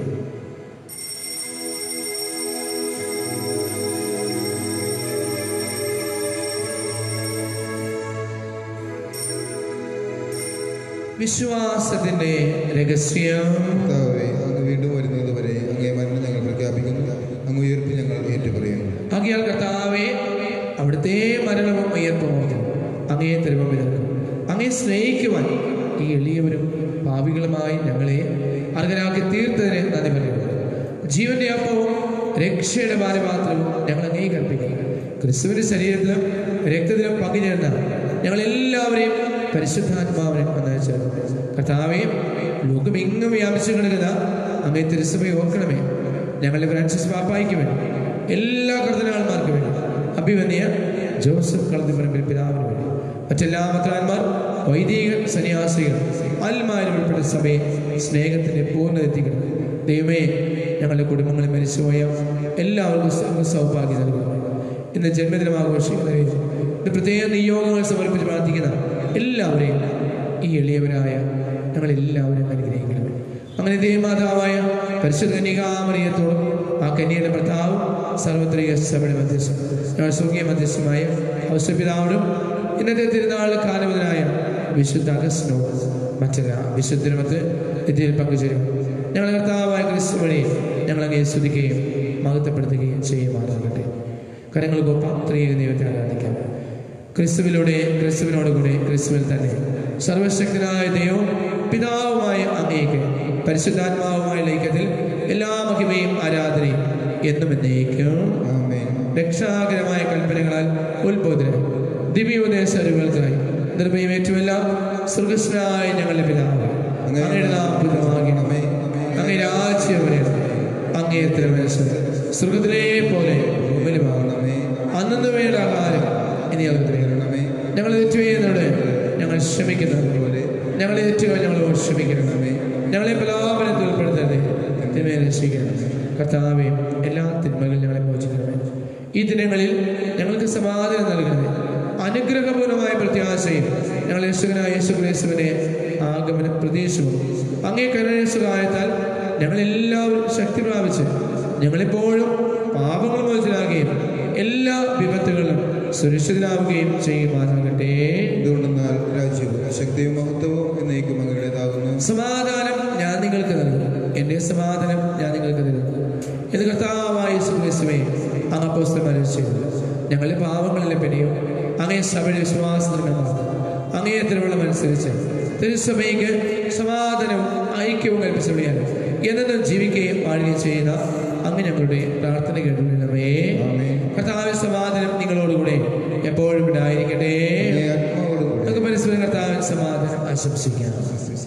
വിശ്വാസത്തിന്റെ രഹസ്യം കർത്താവേ അങ്ങ് വീണ്ടും വരുന്നത് വരെ അങ്ങേ മരണം ഞങ്ങൾ പ്രഖ്യാപിക്കുന്നു അങ്ങ് ഉയർപ്പ് ഞങ്ങൾ ഏറ്റുപറയുന്നു ആകിയാൽ കർത്താവെ അവിടുത്തെ മരണവും ഉയർപ്പും ഓർത്ത് അങ്ങയെ തരുമ്പം വിതർക്കും അങ്ങയെ സ്നേഹിക്കുവാൻ ഈ എളിയവരും പാവികളുമായി ഞങ്ങളെ അർഹരാക്കി തീർത്തതിന് നന്ദി പറയുന്നു ജീവന്റെ അപ്പവും രക്ഷയുടെ പാനപാത്രവും ഞങ്ങൾ അങ്ങേ കൽപ്പിക്കുന്നു ക്രിസ്തുവിന്റെ ശരീരത്തിലും രക്തത്തിലും പങ്കുചേർന്ന ഞങ്ങളെല്ലാവരെയും പരിശുദ്ധാത്മാവിനെ ഒന്നയച്ചു കർത്താവെ ലോകമെങ്ങും വ്യാപിച്ചു കിടക്കുന്ന അങ്ങേ തിരുസഭയെ ഓർക്കണമേ ഞങ്ങളുടെ ഫ്രാൻസിസ് പാപ്പായിക്ക് വേണ്ടി എല്ലാ കർദിനാൾമാർക്ക് വേണ്ടി അഭിമന്യ ജോസഫ് കളത്തിപ്പറമ്പിൽ പിതാവിന് വേണ്ടി മറ്റെല്ലാ മത്രാന്മാർ വൈദിക സന്യാസികൾ ആത്മാരും ഉൾപ്പെട്ട സഭയെ സ്നേഹത്തിന്റെ പൂർണ്ണത എത്തിക്കണം ദൈവമേ ഞങ്ങളുടെ കുടുംബങ്ങളിൽ മരിച്ചുപോയ എല്ലാവർക്കും സർവ്വ സൗഭാഗ്യം നൽകുന്നു ഇന്ന് ജന്മദിനം ആഘോഷിക്കുന്നവരെയും ഇന്ന് പ്രത്യേക നിയോഗങ്ങൾ സമർപ്പിച്ച് പ്രാർത്ഥിക്കുന്ന എല്ലാവരെയും ഈ എളിയവരായ ഞങ്ങളെല്ലാവരും അനുഗ്രഹിക്കണം അങ്ങനെ ദേവമാതാവായ പരിശുദ്ധ കന്യകാമറിയത്തോടും ആ കന്യയുടെ ഭർത്താവും സർവത്രിക സഭയുടെ മധ്യസ്ഥം ഞങ്ങൾ സ്വർഗീയ മധ്യസ്ഥമായ ഔസപിതാവിനും ഇന്നത്തെ തിരുനാൾ കാലമുതലായ വിശുദ്ധ അഗസ്റ്റിനോട് മറ്റെല്ലാ വിശുദ്ധരുമത്ത് ഇതിൽ പങ്കുചേരും ഞങ്ങളുടെ കർത്താവായ ക്രിസ്തു വഴി ഞങ്ങളങ്ങേ സ്തുതിക്കുകയും മഹത്വപ്പെടുത്തുകയും ചെയ്യുമാറാകട്ടെ കരങ്ങൾക്കൊപ്പം ത്രിയേക ദൈവത്തെ ആരാധിക്കാം ക്രിസ്തുവിലൂടെ ക്രിസ്തുവിനോടുകൂടെ ക്രിസ്തുവിൽ തന്നെ സർവശക്തനായ ദൈവം പിതാവുമായ അങ്ങേക്ക് പരിശുദ്ധാത്മാവുമായ ലൈക്യത്തിൽ എല്ലാ മഹിമയും ആരാധനയും എന്നും എന്നേക്കും ആമേൻ രക്ഷാകരമായ കൽപ്പനകളാൽ ഉത്ബോധനം ദിവ്യോപദേശകൾക്കായി നിർഭയമേറ്റുമല്ല സ്വർഗസ്നായ ഞങ്ങളുടെ പിതാവ് അങ്ങയുടെ നാമമാകണമേ അങ്ങേ രാജ്യം വരണം അങ്ങേ തിരുമനസ് സ്വർഗത്തിലെ പോലെ ഭൂമിയിലുമാകണമേ അന്നു വേണ്ട ആഹാരം ഇനി ഞങ്ങൾക്ക് തരണമേ ഞങ്ങൾ തെറ്റുകയുന്നോട് ഞങ്ങൾ ക്ഷമിക്കുന്നത് പോലെ ഞങ്ങളെ തെറ്റുകൾ ഞങ്ങൾ ക്ഷമിക്കണമേ ഞങ്ങളെ പലാപനത്തിൽ ഉൾപ്പെടുത്തരുത് തിന്മയെ രക്ഷിക്കണം കർത്താവെ എല്ലാ തിന്മകളും ഞങ്ങളെ മോചിക്കണമേ ഈ ദിനങ്ങളിൽ ഞങ്ങൾക്ക് സമാധാനം നൽകണമേ അനുഗ്രഹപൂർണമായ പ്രത്യാശയും ഞങ്ങൾ യേശുവിനായ യേശു ക്രിസ്തുവിനെ ആഗമന പ്രതീക്ഷവും അങ്ങേ കരുണേശ്വരായത്താൽ ഞങ്ങളെല്ലാവരും ശക്തി പ്രാപിച്ച് ഞങ്ങളെപ്പോഴും പാപങ്ങൾ മോചിതരാകുകയും എല്ലാ വിപത്തുകളിലും സുരക്ഷിതരാവുകയും ചെയ്യുമാറാകട്ടെ എന്തുകൊണ്ടെന്നാൽ രാജ്യവും ശക്തിയും മഹത്വവും എന്നേക്കും അങ്ങയുടേതാകുന്നു സമാധാനം ഞാൻ നിങ്ങൾക്ക് നൽകും എൻ്റെ സമാധാനം ഞാൻ നിങ്ങൾക്ക് നൽകുന്നു എന്ന് കർത്താവായ യേശുക്രിസ്തുവേ അങ്ങ് അപ്പോസ്തലന്മാരെ ചെയ്തു ഞങ്ങളുടെ പാവങ്ങളിലെ പിന്നെയും അങ്ങേ സഭയുടെ വിശ്വാസത്തിനുമാണ് അങ്ങേ തിരുവള്ളമനുസരിച്ച് തിരുസഭയ്ക്ക് സമാധാനവും ഐക്യവും കൽപ്പിച്ചു വിളിയാൻ എന്നും ജീവിക്കുകയും വാഴുകയും ചെയ്യുന്ന അങ്ങ് ഞങ്ങളുടെ പ്രാർത്ഥന കേട്ടുകൊണ്ടിരുന്നവേ ആമേൻ. കർത്താവിന്റെ സമാധാനം നിങ്ങളോടുകൂടെ എപ്പോഴും ഉണ്ടായിരിക്കട്ടെ അങ്ങേ ആത്മാവോടുകൂടെ നമുക്ക് പരസ്പരം കർത്താവിന്റെ സമാധാനം ആശംസിക്കാം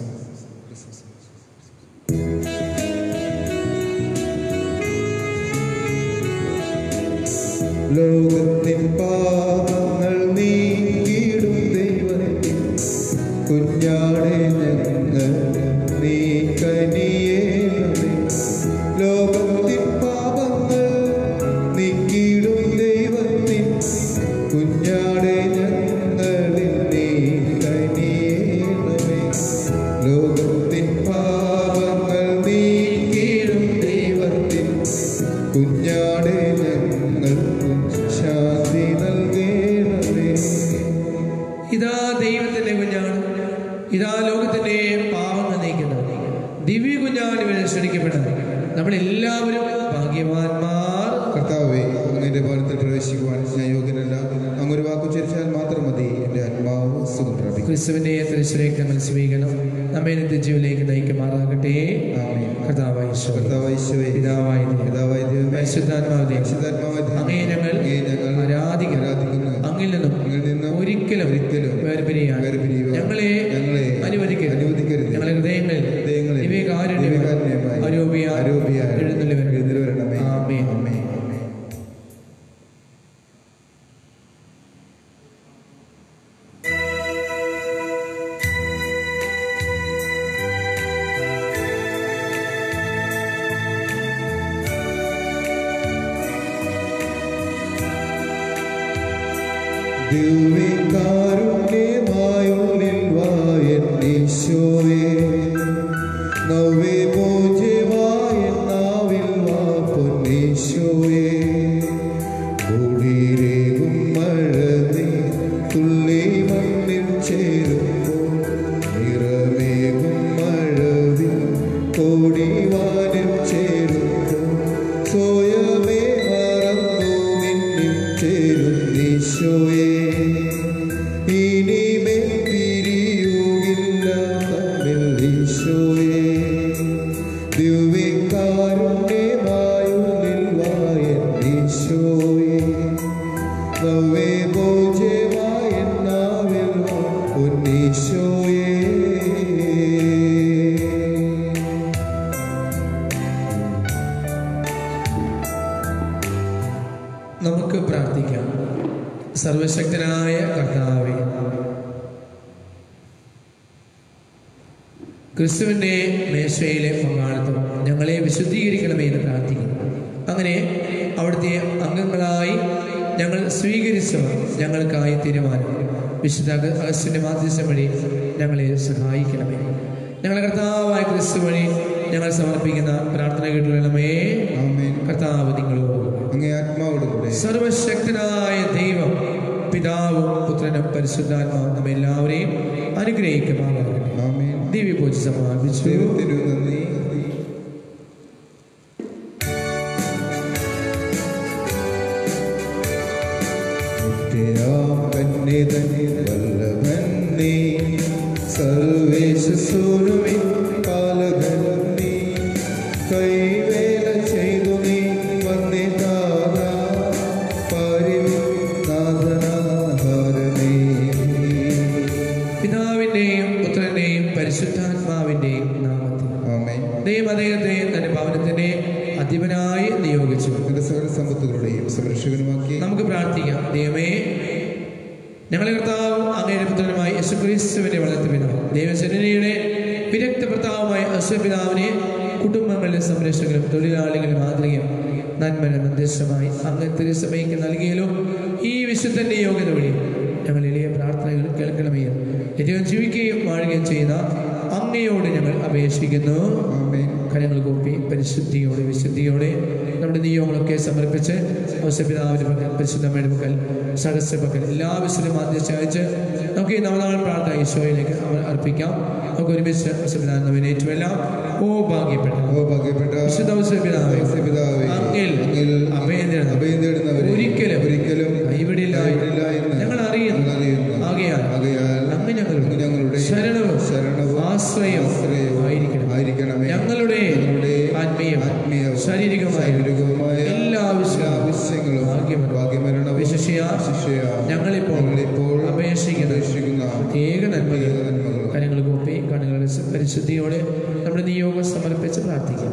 ലോകത്തിൻ പാപങ്ങൾ നീക്കിയിടും ദൈവത്തിൽ കുഞ്ഞാടെ ഞങ്ങൾ നീ കനിയേണമേ ലോകത്തിൻ പാപങ്ങൾ നീക്കിയിടും ദൈവത്തിൽ കുഞ്ഞാടെ ഞങ്ങളിൽ നീ കനിയേണമേ ലോകത്തിൻ പാപങ്ങൾ നീക്കിയിടും ദൈവത്തിൽ കുഞ്ഞാ നമ്മളെല്ലാവരും ഭാഗ്യവാന്മാർ കർത്താവേ അങ്ങയുടെ ഭവനത്തിൽ പ്രവേശിക്കുവാൻ ഞാൻ യോഗ്യനല്ല അങ്ങൊരു വാക്കുച്ചരിച്ചാൽ മാത്രം മതി എൻ്റെ ആത്മാവ് സുഖം പ്രാപിക്കും ക്രിസ്തുവിന്റെ തിരുശ്രേക്ക് നമ്മൾ സ്വീകരണം നമ്മെ നിത്യജീവിലേക്ക് നയിക്കുമാറാകട്ടെ ആമേൻ. കർത്താവായ ഈശോ, കർത്താവായ ഈശോയെ, പിതാവായ ദൈവമേ, പിതാവായ ദൈവമേ, പരിശുദ്ധാത്മാവേ, പരിശുദ്ധാത്മാവായ ദൈവമേ, അങ്ങയെ ഞങ്ങൾ അങ്ങയെ ഞങ്ങൾ ആരാധിക്കുന്നു. ആരാധിക്കുന്നു. അങ്ങിൽ നിന്നും അങ്ങിൽ നിന്നും ഒരിക്കലും ഒരിക്കലും വേർപിരിയാൻ വേർപിരിയുവാൻ ഞങ്ങളെ ഞങ്ങളെ അനുവദിക്കരുത് അനുവദിക്കരുത്. ഞങ്ങളുടെ ഹൃദയങ്ങളിൽ ഹൃദയങ്ങളിൽ ദിവ്യകാരുണ്യമായി ദിവ്യകാരുണ്യമായി അരൂപിയായി അരൂപിയായി എഴുന്നള്ളി വരണമേ. എഴുന്നള്ളി വരണമേ. ആമേൻ. ആമേൻ. ആമേൻ. ദിവ്യകാരുണ്യമായുള്ളിൽ വായന്നീശോയേ നവ്വേ പൂജ്യമായ നാവിൽ വാ പൊന്നീശോയേ കുടിരേകും മഴ നീ തുള്ളി മണ്ണിൽ ചേരുമ്പോൾ നിറമേകും മഴവിൽ കോടിവാനിൽ ചേരുമ്പോൾ സ്വയമേ മറന്നു നിന്നിൽ ചേരുന്നീശോയേ ഇനിമേൽ പിരിയുകില്ല തമ്മിൽ ഈശോയേ ദിവ്യകാരുണ്യമായുള്ളിൽ വായൻ ഈശോയേ നവ്വേ ഭോജ്യമായ നാവിൽ ഉന്നീശോയേ നമുക്ക് പ്രാർത്ഥിക്കാം സർവശക്തനായ കർത്താവെ ക്രിസ്തുവിൻ്റെ മേശയിലെ പങ്കാളിത്തം ഞങ്ങളെ വിശുദ്ധീകരിക്കണമേ എന്ന് പ്രാർത്ഥിക്കുന്നു അങ്ങനെ അവിടുത്തെ അംഗങ്ങളായി ഞങ്ങൾ സ്വീകരിച്ചവർ ഞങ്ങൾക്കായി തീരുമാനം വിശുദ്ധ അഗസ്റ്റിൻ്റെ മാധ്യസ്ഥം വഴി ഞങ്ങളെ സഹായിക്കണമേ ഞങ്ങളുടെ കർത്താവായ ക്രിസ്തു വഴി ഞങ്ങൾ സമർപ്പിക്കുന്ന പ്രാർത്ഥന കേട്ടുകൊള്ളണമേ ആമേൻ കർത്താവ് നിങ്ങളോട് അങ്ങേ ആത്മാവോട് കൂടെ സർവശക്തനായ ദൈവം പിതാവും പുത്രനും പരിശുദ്ധാത്മാവും നമ്മെ എല്ലാവരെയും അനുഗ്രഹിക്കുമാറാകട്ടെ ആമേൻ ദിവ്യപൂജ സമാപിച്ചു ദൈവത്തിനു നന്ദി നിത്യയാം കന്യതൻ വല്ലഭൻ നീ സർവേശ സൂര്യവിൻ പാലകൻ നീ കൈവേല ചെയ്തു നീ വന്നിതാന പരിവിൻ നാഥനാഹാരനേ പിതാവിന്റെയും പുത്രന്റെയും പരിശുദ്ധാത്മാവിന്റെയും നാമത്തിൽ ആമേൻ ദൈവം അദ്ദേഹത്തെ തന്റെ ഭവനത്തിന്റെ അധിപനായി നിയോഗിച്ചു നിന്റെ സകല സമ്പത്തുകളുടെയും സംരക്ഷകനുമാക്കി നമുക്ക് പ്രാർത്ഥിക്കാം ദൈവമേ ഞങ്ങളെ കർത്താവും അങ്ങയുടെ പുത്രനുമായി യേശുക്രിസ്തുവിന്റെ വളർത്തി പിതാവ് ദൈവജനനയുടെ വിരക്ത ഭർത്താവുമായ അശ്വപിതാവിനെ കുടുംബങ്ങളിലെ സംരക്ഷകരും തൊഴിലാളികളും മാതൃകയും നന്മന നിർദ്ദേശമായി അങ്ങ് തിരുസഭയ്ക്ക് നൽകിയാലും ഈ വിശുദ്ധന്റെ യോഗ്യത വഴി ഞങ്ങൾ എളിയ പ്രാർത്ഥനകൾ കേൾക്കണമേ ഏറ്റവും ജീവിക്കുകയും വാഴുകയും ചെയ്യുന്ന അങ്ങയോട് ഞങ്ങൾ അപേക്ഷിക്കുന്നു ആമേൻ കരങ്ങൾ കൂപ്പി പരിശുദ്ധിയോടെ വിശുദ്ധിയോടെ നമ്മുടെ നിയോഗങ്ങളൊക്കെ സമർപ്പിച്ച് ഔസപിതാവിന്റെ പക്കൽ പരിശുദ്ധമ്മയുടെ പക്കൽ സഹസ്ര പക്കൽ എല്ലാ വിശുദ്ധ മാധ്യസ്ഥ അയച്ച് നമുക്ക് ഈ നവനാൾ പ്രാർത്ഥന ഈശോയിലേക്ക് അവർ അർപ്പിക്കാം നമുക്ക് ഒരുമിച്ച് ഔസപിതാവിനെ ഏറ്റുമെല്ലാം ഓ ഭാഗ്യപ്പെട്ട ഓ ഭാഗ്യപ്പെട്ട വിശുദ്ധ ഔസപിതാവേ പിതാവേ അങ്ങിൽ അങ്ങിൽ അഭയം തേടുന്ന അഭയം തേടുന്നവരെ ഒരിക്കലും ഒരിക്കലും കൈവിടില്ല കൈവിടില്ല എന്ന് ഞങ്ങൾ അറിയുന്നു ഞങ്ങൾ അറിയുന്നു. ആകയാൽ ആകയാൽ അങ്ങ് ഞങ്ങളുടെ അങ്ങ് ഞങ്ങളുടെ ശരണവും ശരണവും ആശ്രയവും ആശ്രയവും ആയിരിക്കണം ആയിരിക്കണമേ ഞങ്ങളുടെ ഞങ്ങളുടെ ആത്മീയവും ആത്മീയവും ശാരീരികവുമായ ശാരീരികവുമായ എല്ലാ ആവശ്യങ്ങളും ആവശ്യങ്ങളും ഭാഗ്യമരണം. ഭാഗ്യമരണവും വിശിഷ്യ ശിഷ്യ ഞങ്ങളിപ്പോൾ ഞങ്ങളിപ്പോൾ അപേക്ഷിക്കുന്ന അപേക്ഷിക്കുന്ന പ്രത്യേക നന്മകൾ പ്രത്യേക നന്മകളും കരങ്ങൾ കൂപ്പി കണ്ണുകളുടെ പരിശുദ്ധിയോടെ നമ്മുടെ നിയോഗം സമർപ്പിച്ച് പ്രാർത്ഥിക്കാം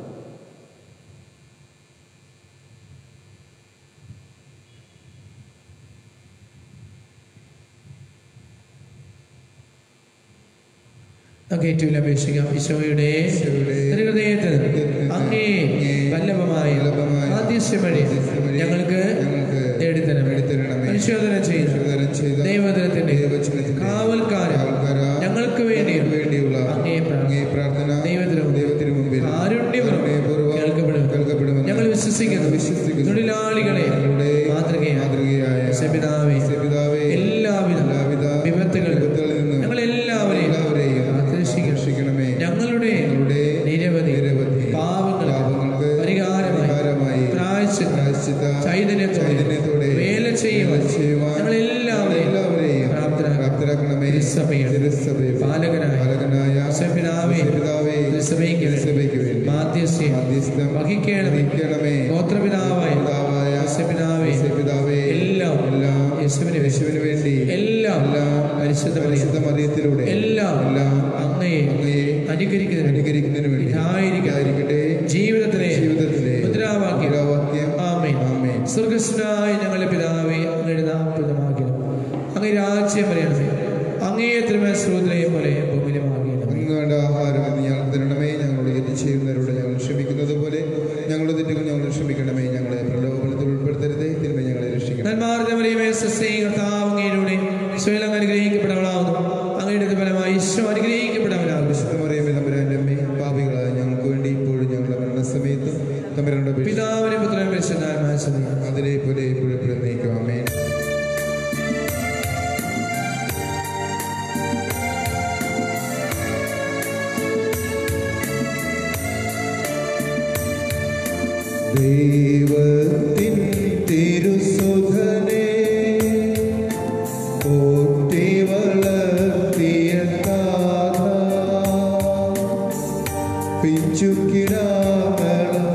നമുക്ക് ഏറ്റവും അപേക്ഷിക്കാം ഈശോയുടെ ഈശോയുടെ ഹൃദയത്തിൽ അങ്ങേ വല്ലഭമായ വല്ലഭമായ ആദ്യശ്യ വഴി ആദ്യശ്യ വഴി ഞങ്ങൾക്ക് ഞങ്ങൾക്ക് നേടിത്തരണം നേടിത്തരണമേ. പരിശോധന ചെയ്ത് പരിശോധന ചെയ്ത ദൈവദിനത്തിന്റെ ദൈവവചനത്തിന്റെ കാവൽക്കാരൻ കാവൽക്കാരാ ഞങ്ങൾക്ക് വേണ്ടിയും വേണ്ടിയുള്ള അങ്ങേ പ്രാർത്ഥന അങ്ങേ പ്രാർത്ഥന ദൈവത്തിനും ദൈവത്തിനു മുമ്പിൽ കാരുണ്യപൂർവ്വം കാരുണ്യപൂർവ്വം കേൾക്കപ്പെടും. കേൾക്കപ്പെടുമെന്ന് ഞങ്ങൾ വിശ്വസിക്കുന്നു വിശ്വസിക്കുന്നു. തൊഴിലാളികളെ ഞങ്ങളുടെ മാതൃകയായ മാതൃകയായ സെബിതാവേ സെബിതാവേ എല്ലാവിധ എല്ലാവിധ വിപത്തുകളിൽ വിപത്തുകളിൽ നിന്നും ഞങ്ങൾ എല്ലാവരെയും എല്ലാവരെയും കാത്തുരക്ഷിക്കണം. രക്ഷിക്കണമേ ഞങ്ങളുടെ ഞങ്ങളുടെ നിരവധി നിരവധി പാവങ്ങൾ പാപങ്ങൾ ചൈതന്യത്തോടെ ചൈതന്യത്തോടെ വേല ചെയ്യുവാൻ വേല ചെയ്യുവാൻ ഞങ്ങളെല്ലാവരെയും എല്ലാവരെയും പ്രാപ്തരാക്കണം. പ്രാപ്തരാക്കണമേ തിരുസഭയിൽ തിരുസഭയിൽ പാലകനായ പാലകനായ പിതാവേ പിതാവേ തിരുസഭയ്ക്ക് വേണ്ടി തിരുസഭയ്ക്ക് വേണ്ടി മാധ്യസ്ഥ്യം മാധ്യസ്ഥം വഹിക്കണമേ വഹിക്കണമേ ഗോത്രപിതാവായ പിതാവായ യേശുപിതാവേ പിതാവേ എല്ലാം എല്ലാം യേശുവിന് വേണ്ടി യേശുവിന് വേണ്ടി എല്ലാം എല്ലാം പരിശുദ്ധ മറിയം പരിശുദ്ധ മറിയത്തിലൂടെ എല്ലാം എല്ലാം അങ്ങയെ അങ്ങയെ അനുകരിക്കുന്നതിന് അനുകരിക്കുന്നതിന് വേണ്ടി ഇതായിരിക്കട്ടെ. ഇതായിരിക്കട്ടെ ജീവിതത്തിലെ ജീവിതത്തിലെ മുദ്രാവാക്യം മുദ്രാവാക്യം ആമേൻ ആമേൻ സ്വർഗസ്നായ ഞങ്ങളുടെ പിതാവേ അങ്ങയുടെ നാമപ്രദമാകണം അങ്ങ് രാജ്യം പറയണമേ അങ്ങേ തിരുമേൽ സ്രോതിലെ പോലെ ഭൂമിയിലുമാകണം അങ്ങ് വേണ്ട ആഹാരം എന്ന് ഞങ്ങൾ തരണമേ ഞങ്ങളോട് തെറ്റ് ചെയ്യുന്നവരോട് ഞങ്ങൾ ക്ഷമിക്കുന്നത് പോലെ ഞങ്ങളുടെ തെറ്റുകൾ ഞങ്ങൾ ക്ഷമിക്കണമേ ഞങ്ങളെ പ്രലോഭനത്തിൽ ഉൾപ്പെടുത്തരുതേ തിരുമേ ഞങ്ങളെ രക്ഷിക്കണം നന്മാർദ്ദമറിയമേ സസ്യം കർത്താവ് അങ്ങയിലൂടെ സ്വയം അങ്ങ് അനുഗ്രഹിക്കപ്പെടവളാവുന്നു അങ്ങയുടെ ഫലമായി ഈശോ അനുഗ്രഹിക്കപ്പെടവനാകുന്നു വിശുദ്ധമറിയമേ തമ്പുരാന്റെ അമ്മേ പാപികളായ ഞങ്ങൾക്ക് വേണ്ടി ഇപ്പോഴും ഞങ്ങളുടെ മരണസമയത്തും തമ്പുരാന്റെ അപേക്ഷ പിതാവിനെ പുത്രനും പരിശുദ്ധാത്മായ അതിലെ പോലെ ഇപ്പോഴും എപ്പോഴും നയിക്കും ആമേൻ ദൈവത്തിൻ തിരുസുധനെ പോറ്റി വളർത്തിയ കാഥ പിച്ചുക്കിടാമളം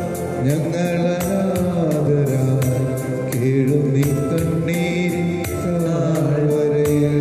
ഞങ്ങളനാദര കേളുന്നി കണ്ണീരിൻ താഴ്വരയിൽ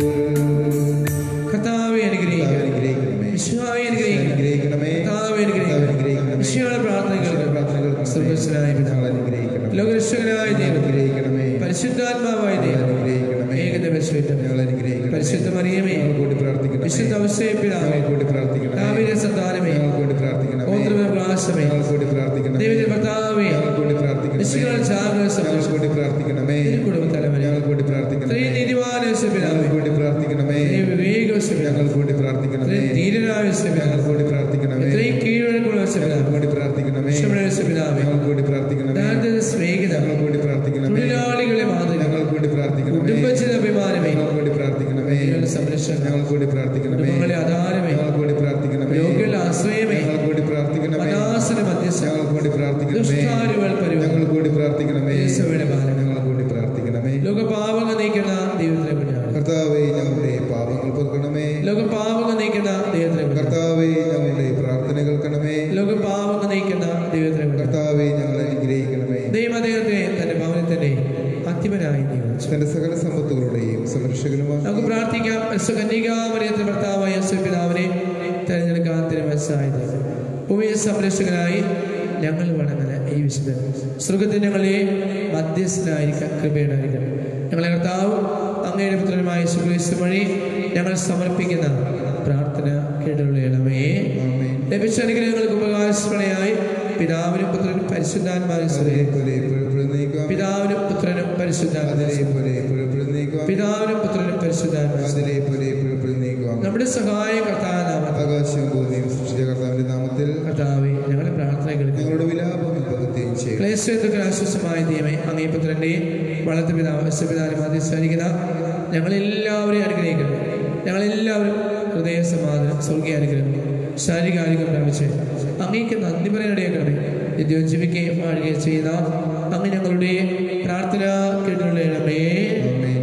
കർത്താവെ അനുഗ്രഹിക്കുക അനുഗ്രഹിക്കണമേ വിശ്വാവെ അനുഗ്രഹിക്കുക അനുഗ്രഹിക്കണമേ കർത്താവെ അനുഗ്രഹിക്കുക അനുഗ്രഹിക്കണമേ വിശ്വയുടെ പ്രാർത്ഥനകൾക്ക് പ്രാർത്ഥനകൾക്ക് സർവസ്വനായ പിതാവ് ഞങ്ങൾ അനുഗ്രഹിക്കണം ലോകരക്ഷകനായ ദൈവം അനുഗ്രഹിക്കണമേ പരിശുദ്ധാത്മാവായ ദൈവം അനുഗ്രഹിക്കണമേ ഏകത പരിശുദ്ധം ഞങ്ങൾ അനുഗ്രഹിക്കണം പരിശുദ്ധ മറിയമേ ഞങ്ങൾ കൂടി പ്രാർത്ഥിക്കണം വിശുദ്ധ അവസ്ഥയപ്പിതാവേ ഞങ്ങൾ കൂടി പ്രാർത്ഥിക്കണം ദാവീദിന്റെ സന്താനമേ ഞങ്ങൾ കൂടി പ്രാർത്ഥിക്കണം ഗോത്രപ്രകാശമേ ഞങ്ങൾ കൂടി പ്രാർത്ഥിക്കണം ദൈവത്തിന്റെ ഭർത്താവേ ഞങ്ങൾ കൂടി പ്രാർത്ഥിക്കണം വിശുദ്ധ ജാഗ്രത ഞങ്ങൾ സന്തോഷം കൂടി പ്രാർത്ഥിക്കണമേ കുടുംബ തലവനെ ഞങ്ങൾ കൂടി പ്രാർത്ഥിക്കണമേ ഇത്രയും നീതിമാന ഞങ്ങൾ വിശ്വപിതാവേ കൂടി പ്രാർത്ഥിക്കണമേ ഇത്രയും വിവേക ഞങ്ങൾ വിശ്വപിതാവേ കൂടി പ്രാർത്ഥിക്കണമേ ഇത്രയും ധീരനായ ഞങ്ങൾ വിശ്വപിതാവേ കൂടി പ്രാർത്ഥിക്കണമേ ഇത്രയും കീഴടക്കുള്ള ഞങ്ങൾ വിശ്വപിതാവേ കൂടി പ്രാർത്ഥിക്കണമേ വിശ്വമുള്ള വിശ്വപിതാവേ ഞങ്ങൾ കൂടി പ്രാർത്ഥിക്കണമേ ദാരിദ്ര്യ സ്നേഹിത ഞങ്ങൾ കൂടി പ്രാർത്ഥിക്കണമേ തൊഴിലാളികളെ മാതൃക ഞങ്ങൾ കൂടി പ്രാർത്ഥിക്കണമേ കുടുംബജന അഭിമാനമേ ഞങ്ങൾ കൂടി പ്രാർത്ഥിക്കണമേ കുട്ടികളുടെ സംരക്ഷണം ഞങ്ങൾ കൂടി പ്രാർത്ഥിക്കണമേ കുടുംബങ്ങളെ ആധാരമേ ഞങ്ങൾ കൂടി പ്രാർത്ഥിക്കണമേ രോഗികളുടെ ആശ്രയമേ ഞങ്ങൾ കൂടി പ്രാർത്ഥിക്കണമേ അനാസന മധ്യസ്ഥ ഞങ്ങൾ കൂടി പ്രാർത്ഥിക്കണമേ ദുഷ്ടാരുകൾ ഞങ്ങൾ പരിവം കൂടി പ്രാർത്ഥിക്കണമേ യേശുവിന്റെ ബാലൻ ഞങ്ങൾ കൂടി പ്രാർത്ഥിക്കണമേ ലോക പാപങ്ങൾ നീക്കുന്ന ദൈവത്തിലെ കുഞ്ഞാണ് കർത്താവേ ഞങ്ങളുടെ പാപങ്ങൾ പൊറുക്കണമേ ലോക പാപങ്ങൾ നീക്കുന്ന ദൈവത്തിലെ കുഞ്ഞാണ് കർത്താവേ ഞങ്ങളുടെ പ്രാർത്ഥന കേൾക്കണമേ ലോക പാപങ്ങൾ നീക്കുന്ന ദൈവത്തിലെ കുഞ്ഞാണ് കർത്താവേ ഞങ്ങളെ അനുഗ്രഹിക്കണമേ ദൈവം അദ്ദേഹത്തെ തന്റെ ഭവനത്തിന്റെ അന്തിമനായി നിയമിച്ചു തന്റെ സകല സമ്പത്തുകളുടെയും സംരക്ഷകനുമാണ് നമുക്ക് പ്രാർത്ഥിക്കാം കന്യകാമറിയത്തിന്റെ ഭർത്താവായ യേശു പിതാവിനെ തെരഞ്ഞെടുക്കാൻ തിരുമനസ്സായത് ഭൂമിയെ സംരക്ഷകനായി ഞങ്ങൾ വണങ്ങുന്ന ഈ വിശുദ്ധൻ സ്വർഗത്തിൽ ഞങ്ങളെ മധ്യസ്ഥനായിരിക്കാൻ കൃപയുണ്ടായിരിക്കണം ഞങ്ങളെ കർത്താവ് അങ്ങയുടെ പുത്രനുമായ സുഖേശ് വഴി ഞങ്ങൾ സമർപ്പിക്കുന്ന പ്രാർത്ഥന കേട്ടുള്ളണമേ ആമേൻ. ലഭിച്ച അനുഗ്രഹങ്ങൾക്ക് ഉപകാരസ്മരണയായി പിതാവിനും പുത്രനും പരിശുദ്ധാത്മാവിനും സ്തുതി. അതേപോലെ എപ്പോഴും നീക്കാം പിതാവിനും പുത്രനും പരിശുദ്ധാത്മാവിനും അതേപോലെ എപ്പോഴും നീക്കാം പിതാവിനും പുത്രനും പരിശുദ്ധാത്മാവിനും സ്തുതി. അതിലേപോലെ എപ്പോഴും നീക്കാം നമ്മുടെ സഹായ കർത്താനാമത്തിൽ ആകാശവും ഭൂമിയും സൃഷ്ടിച്ച കർത്താവിന്റെ നാമത്തിൽ കർത്താവെ ഞങ്ങളുടെ പ്രാർത്ഥന കേൾക്കുക ഞങ്ങളുടെ വിലാപം പകർത്തുകയും ചെയ്യും ക്ലേശത്തൊക്കെ ആശ്വസമായ ദൈവമേ അങ്ങേ പുത്രന്റെ വളർത്തു പിതാവ് അശ്വപിതാവിനെ മധ്യസ്ഥാനിക്കുന്ന ഞങ്ങളെല്ലാവരെയും അനുഗ്രഹിക്കണം ഞങ്ങളെല്ലാവരും ഹൃദയ സമാധാനം സ്വർഗീയ അനുഗ്രഹം ശാരീരിക ആരോഗ്യം പ്രാപിച്ച് അങ്ങേക്ക് നന്ദി പറയാനിടയാക്കണമേ നിത്യവും ജീവിക്കുകയും വാഴുകയും ചെയ്യുന്ന അങ്ങ് ഞങ്ങളുടെ പ്രാർത്ഥന കേട്ടുകൊള്ളണമേ ആമേൻ.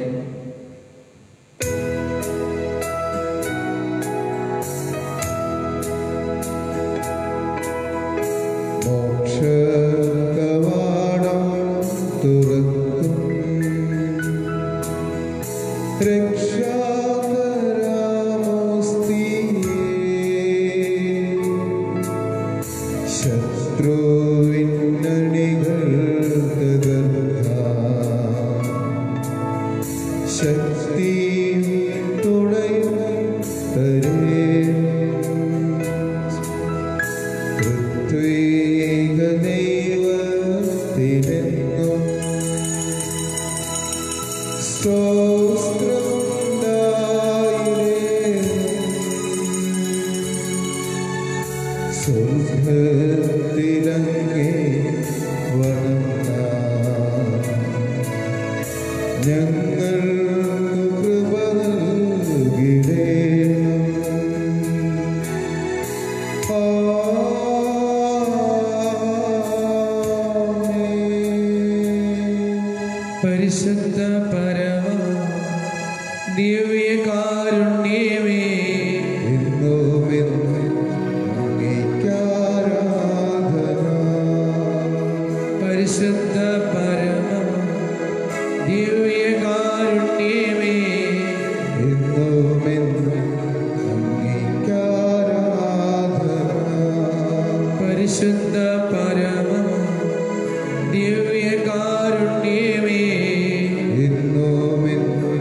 മോക്ഷകവാടം തുറക്കും രക്ഷാകരാമോസ്തിയേ ശത്രുവിന്നണികൾ തകർക്കാം ശക്തി തുണയും തരേണം ഋത്വിക ദൈവത്തിനെന്നും സ്വർഗത്തിലങ്ങേ വണങ്ങാം ഞങ്ങൾ കൃപ നൽകിടേണം ആമേൻ. പരിശുദ്ധ പരമ ദിവ്യകാരുണ്യമേ എന്നുമെന്നും അങ്ങേയ്ക്കാരാധന. പരിശുദ്ധ പരമ ദിവ്യകാരുണ്യമേ എന്നുമെന്നും അങ്ങേയ്ക്കാരാധന. പരിശുദ്ധ പരമ ദിവ്യകാരുണ്യമേ എന്നുമെന്നും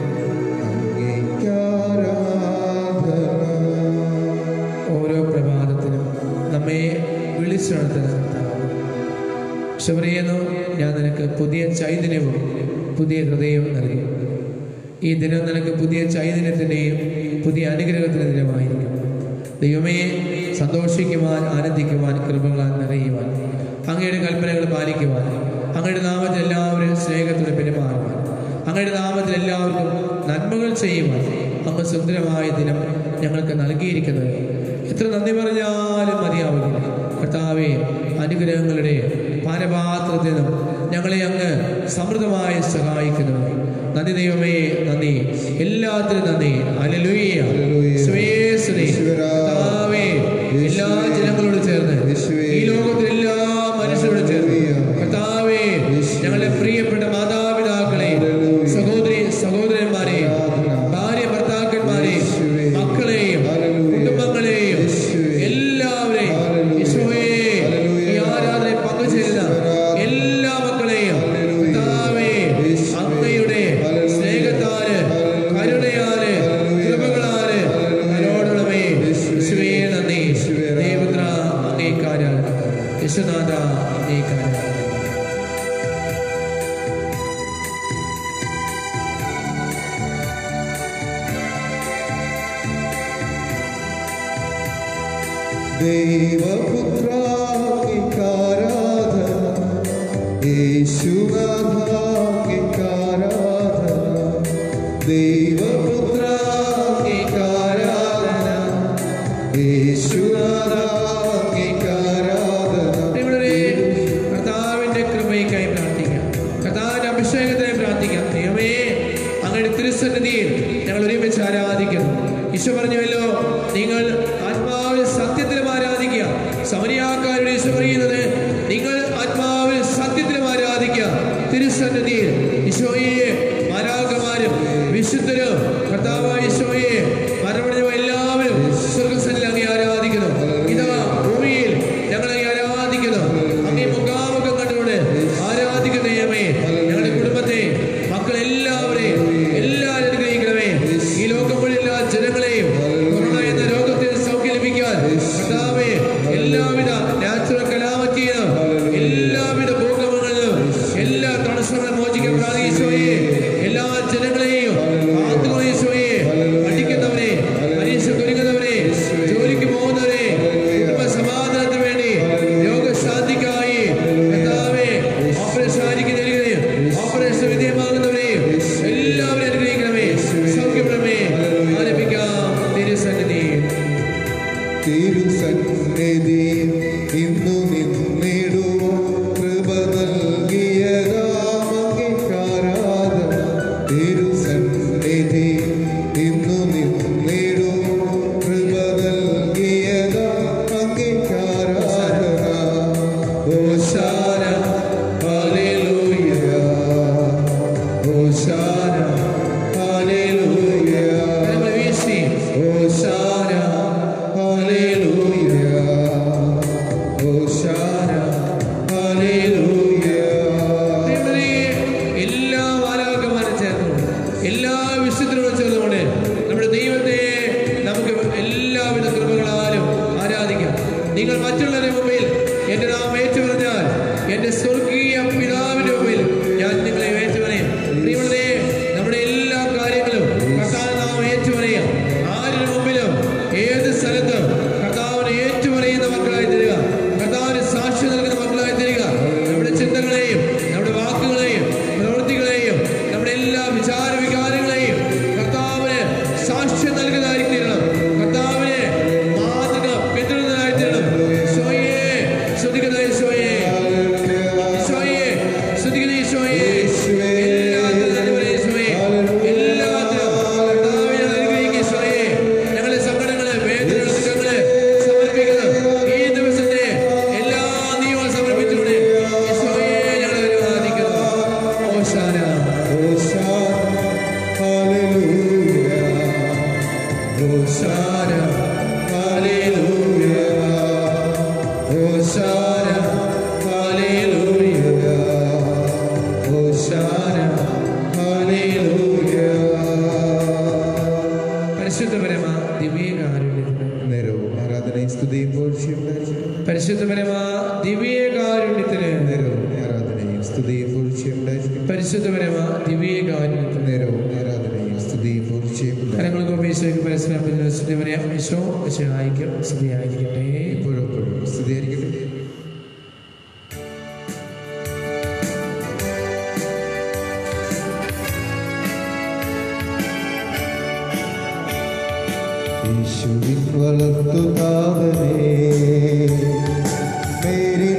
അങ്ങേയ്ക്കാരാധന. ഓരോ പ്രഭാതത്തിലും നമ്മെ വിളിച്ചുണർത്തുന്ന ശബരിയെന്നു ഞാൻ നിനക്ക് പുതിയ ചൈതന്യവും പുതിയ ഹൃദയവും നൽകി ഈ ദിനം നിനക്ക് പുതിയ ചൈതന്യത്തിൻ്റെയും പുതിയ അനുഗ്രഹത്തിൻ്റെ ദിനമായിരിക്കും ദൈവമേ സന്തോഷിക്കുവാൻ ആനന്ദിക്കുവാൻ കൃപകളാൽ നിറയുവാൻ അങ്ങയുടെ കൽപ്പനകൾ പാലിക്കുവാൻ അങ്ങയുടെ നാമത്തിൽ എല്ലാവരും സ്നേഹത്തോടെ പെരുമാറുവാൻ അങ്ങയുടെ നാമത്തിൽ എല്ലാവർക്കും നന്മകൾ ചെയ്യുവാൻ അങ്ങ് സുന്ദരമായ ദിനം ഞങ്ങൾക്ക് നൽകിയിരിക്കുന്നത് എത്ര നന്ദി പറഞ്ഞാലും മതിയാവില്ല കർത്താവെ അനുഗ്രഹങ്ങളുടെ പാനപാത്രത്തിൽ നിന്നും ഞങ്ങളെ അങ്ങ് സമൃദ്ധമായി സഹായിക്കുന്നു നന്ദി ദൈവമേ നന്ദി എല്ലാത്തിനും നന്ദി അലലുയ്യ ഹല്ലേലൂയ. കർത്താവേ എല്ലാ ജനങ്ങളോട് ചേർന്ന് യേശുവേ. ഈ ലോകത്തിലെ എല്ലാ മനുഷ്യരോട് ചേർന്ന് ഹല്ലേലൂയ. കർത്താവേ യേശുവേ. ഞങ്ങളുടെ പ്രിയപ്പെട്ട മാതാപിതാക്കളെ ഹല്ലേലൂയ. സഹോദരി സഹോദരന്മാരെ ആരാധന. ഭാര്യ ഭർത്താക്കന്മാരെ യേശുവേ. മക്കളെയും ഹല്ലേലൂയ. കുടുംബങ്ങളെയും യേശുവേ. എല്ലാവരെയും ഹല്ലേലൂയ. യേശുവേ ഹല്ലേലൂയ. ഈ ആരാധനയിൽ പങ്കുചേരുന്ന യേശുവേ. എല്ലാ മക്കളെയും ഹല്ലേലൂയ. കർത്താവേ യേശുവേ. അങ്ങയുടെ ഹല്ലേലൂയ. സ്നേഹത്താല് ഹല്ലേലൂയ. കരുണയാല് ഹല്ലേലൂയ. കൃപകളാല് ഹല്ലേലൂയ. കരോടണമേ യേശുവേ. യേശുവേ നന്ദി യേശുവേ ആരാധന. ദൈവത്ര അങ്ങേക്കാരാണ് യേശുനാഥ അങ്ങേക്കാരാണ് ദൈവപുത്രാംഗികാരാധന യേശുനാഥാംഗികാരാധന ദൈവപുത്രാംഗികാരാധന യേശുനാഥാംഗികാരാധന പ്രിയമുള്ളവരെ, കർത്താവിന്റെ കൃപയ്ക്കായി പ്രാർത്ഥിക്കാം കർത്താവിന്റെ അഭിഷേകത്തിനായി പ്രാർത്ഥിക്കാം ദൈവമേ അങ്ങയുടെ തിരുസന്നിധിയിൽ ഞങ്ങൾ ഒരുമിച്ച് ആരാധിക്കുന്നു ഈശോ പറഞ്ഞുവല്ലോ നിങ്ങൾ ആത്മാവിൽ സത്യത്തിലും ആരാധിക്കുക സമരിയാക്കാരുടെ ഈശോ പറയുന്നത് നിങ്ങൾ ആത്മാവിൽ സത്യത്തിലും ആരാധിക്കുക തിരുസന്നിധിയിൽ ഈശോയെ മാരാകമാരും വിശുദ്ധരും കർത്താവായ ഈശോയെ മരണമടഞ്ഞ എല്ലാവരും സ്വർഗസനിൽ അങ്ങേ ആരാധിക്കുന്നു ഇതാ ഭൂമിയിൽ ഞങ്ങളെ ആരാധിക്കുന്നു അങ്ങേ മുഖാമുഖം കണ്ടുകൊണ്ട് ആരാധിക്കുന്ന ദൈവമേ ഞങ്ങളുടെ കുടുംബത്തെ മക്കളെല്ലാവരെയും എല്ലാവരും അനുഗ്രഹിക്കണമേ ഈ ലോകം മുഴുവൻ എല്ലാ ജനങ്ങളെയും കൊറോണ എന്ന രോഗത്തിൽ സൗഖ്യം ലഭിക്കാൻ കർത്താവേ എല്ലാവിധ നാച്ചുറൽ കലാമറ്റിയും എല്ലാവിധ ഭൂകമ്പങ്ങളിലും എല്ലാ തടസ്സങ്ങളും മോചിക്കാൻ പ്രാർത്ഥിച്ചോയെ എല്ലാ ജനങ്ങളെയും കാത്തുകൊള്ളൂ ഈശോയെ പഠിക്കുന്നവരെ പരീക്ഷ ഒരുങ്ങുന്നവരെ ജോലിക്ക് പോകുന്നവരെ കുടുംബ സമാധാനത്തിന് വേണ്ടി രോഗശാന്തിക്കായി കർത്താവേ ഓപ്പറേഷൻ ആയിരിക്കുന്നവരെയും ഓപ്പറേഷൻ വിധേയമാകുന്നവരെയും എല്ലാവരെയും അനുഗ്രഹിക്കണമേ സൗഖ്യപ്പെടണമേ ആലപിക്കാം തിരുസന്നിധിയിൽ തിരുസന്നിധി ഇന്നു നിന്നിടുവോ കൃപ നൽകിയതാമംഗീകാരാധന തിരുസന്നിധി ഇന്നു നിന്നിടുവോ കൃപ നൽകിയതാമംഗീകാരാധന ഓശാന ഹല്ലേലൂയ ഓശാന ഹല്ലേലൂയ കരങ്ങൾ വീശി ഓശാന ഹല്ലേലൂയ ഓശാന ഹല്ലേലൂയ പ്രിയമുള്ളവരെ, എല്ലാ വാലാകന്മാരും ചേർന്നുകൊണ്ട് എല്ലാ വിശുദ്ധരോടും ചേർന്നുകൊണ്ട് നമ്മുടെ ദൈവത്തെ നമുക്ക് എല്ലാവിധ കൃപകളാലും ആരാധിക്കാം നിങ്ങൾ മറ്റുള്ളവരുടെ മുമ്പിൽ എന്റെ നാം ഏറ്റുപറഞ്ഞാൽ എന്റെ സ്വർഗീയ പിതാവിന്റെ മുമ്പിൽ ഞാൻ നിങ്ങളെ ഏറ്റുപറയും പ്രിയമുള്ളവരെ നമ്മുടെ എല്ലാ കാര്യങ്ങളും കർത്താവ് നാം ഏറ്റുപറയാം ആരുടെ മുമ്പിലും ഏത് സ്ഥലത്തും കർത്താവിനെ ഏറ്റുപറയുന്ന മക്കളായി തരിക കർത്താവിന് സാക്ഷി നൽകുന്ന മക്കളായി തരിക നമ്മുടെ ചിന്തകളെയും നമ്മുടെ വാക്കുകളെയും പ്രവൃത്തികളെയും നമ്മുടെ എല്ലാ വിചാര വികാരങ്ങളെയും കർത്താവിന് സാക്ഷ്യം നൽകുന്നതായി തീരണം കർത്താവിനെ മാതൃക പിന്തുടരുന്നതായി തീരണം ഈശോയെ ശ്രദ്ധിക്കുന്ന ഈശോയെ ഈശോയെ ശ്രദ്ധിക്കുന്ന ഈശോയെ യേശുവേ. ഹോശാന ഹോശാന ഹല്ലേലൂയ ഹോശാന ഹല്ലേലൂയ ഹോശാന ഹല്ലേലൂയ ഹോശാന ഹല്ലേലൂയ പരിശുദ്ധ പരമ ദിവ്യകാരുണ്യത്തിന് നേരവും ആരാധനയും സ്തുതിയും പോഴ്ചയും ഉണ്ടായിരിക്കട്ടെ പരിശുദ്ധ പരമ ദിവ്യകാരുണ്യത്തിന് നേരവും ആരാധനയും സ്തുതിയും പോഴ്ചയും ഉണ്ടായിരിക്കട്ടെ പരിശുദ്ധ പരമ ദിവ്യകാരുണ്യത്തിന് നേരവും ആരാധനയും സ്തുതിയും പോഴ്ചയും ഉണ്ടായിരിക്കട്ടെ കരങ്ങൾക്ക് ഉപേക്ഷയ്ക്ക് പരസ്പരം പിന്തുണച്ചിട്ട് വരെ ഈശോ വിശഹായിക്കും സ്തുതിയായിരിക്കട്ടെ ഇപ്പോഴും എപ്പോഴും സ്തുതിയായിരിക്കട്ടെ യേശുവിൻ വലത്തു താതനേ മേരി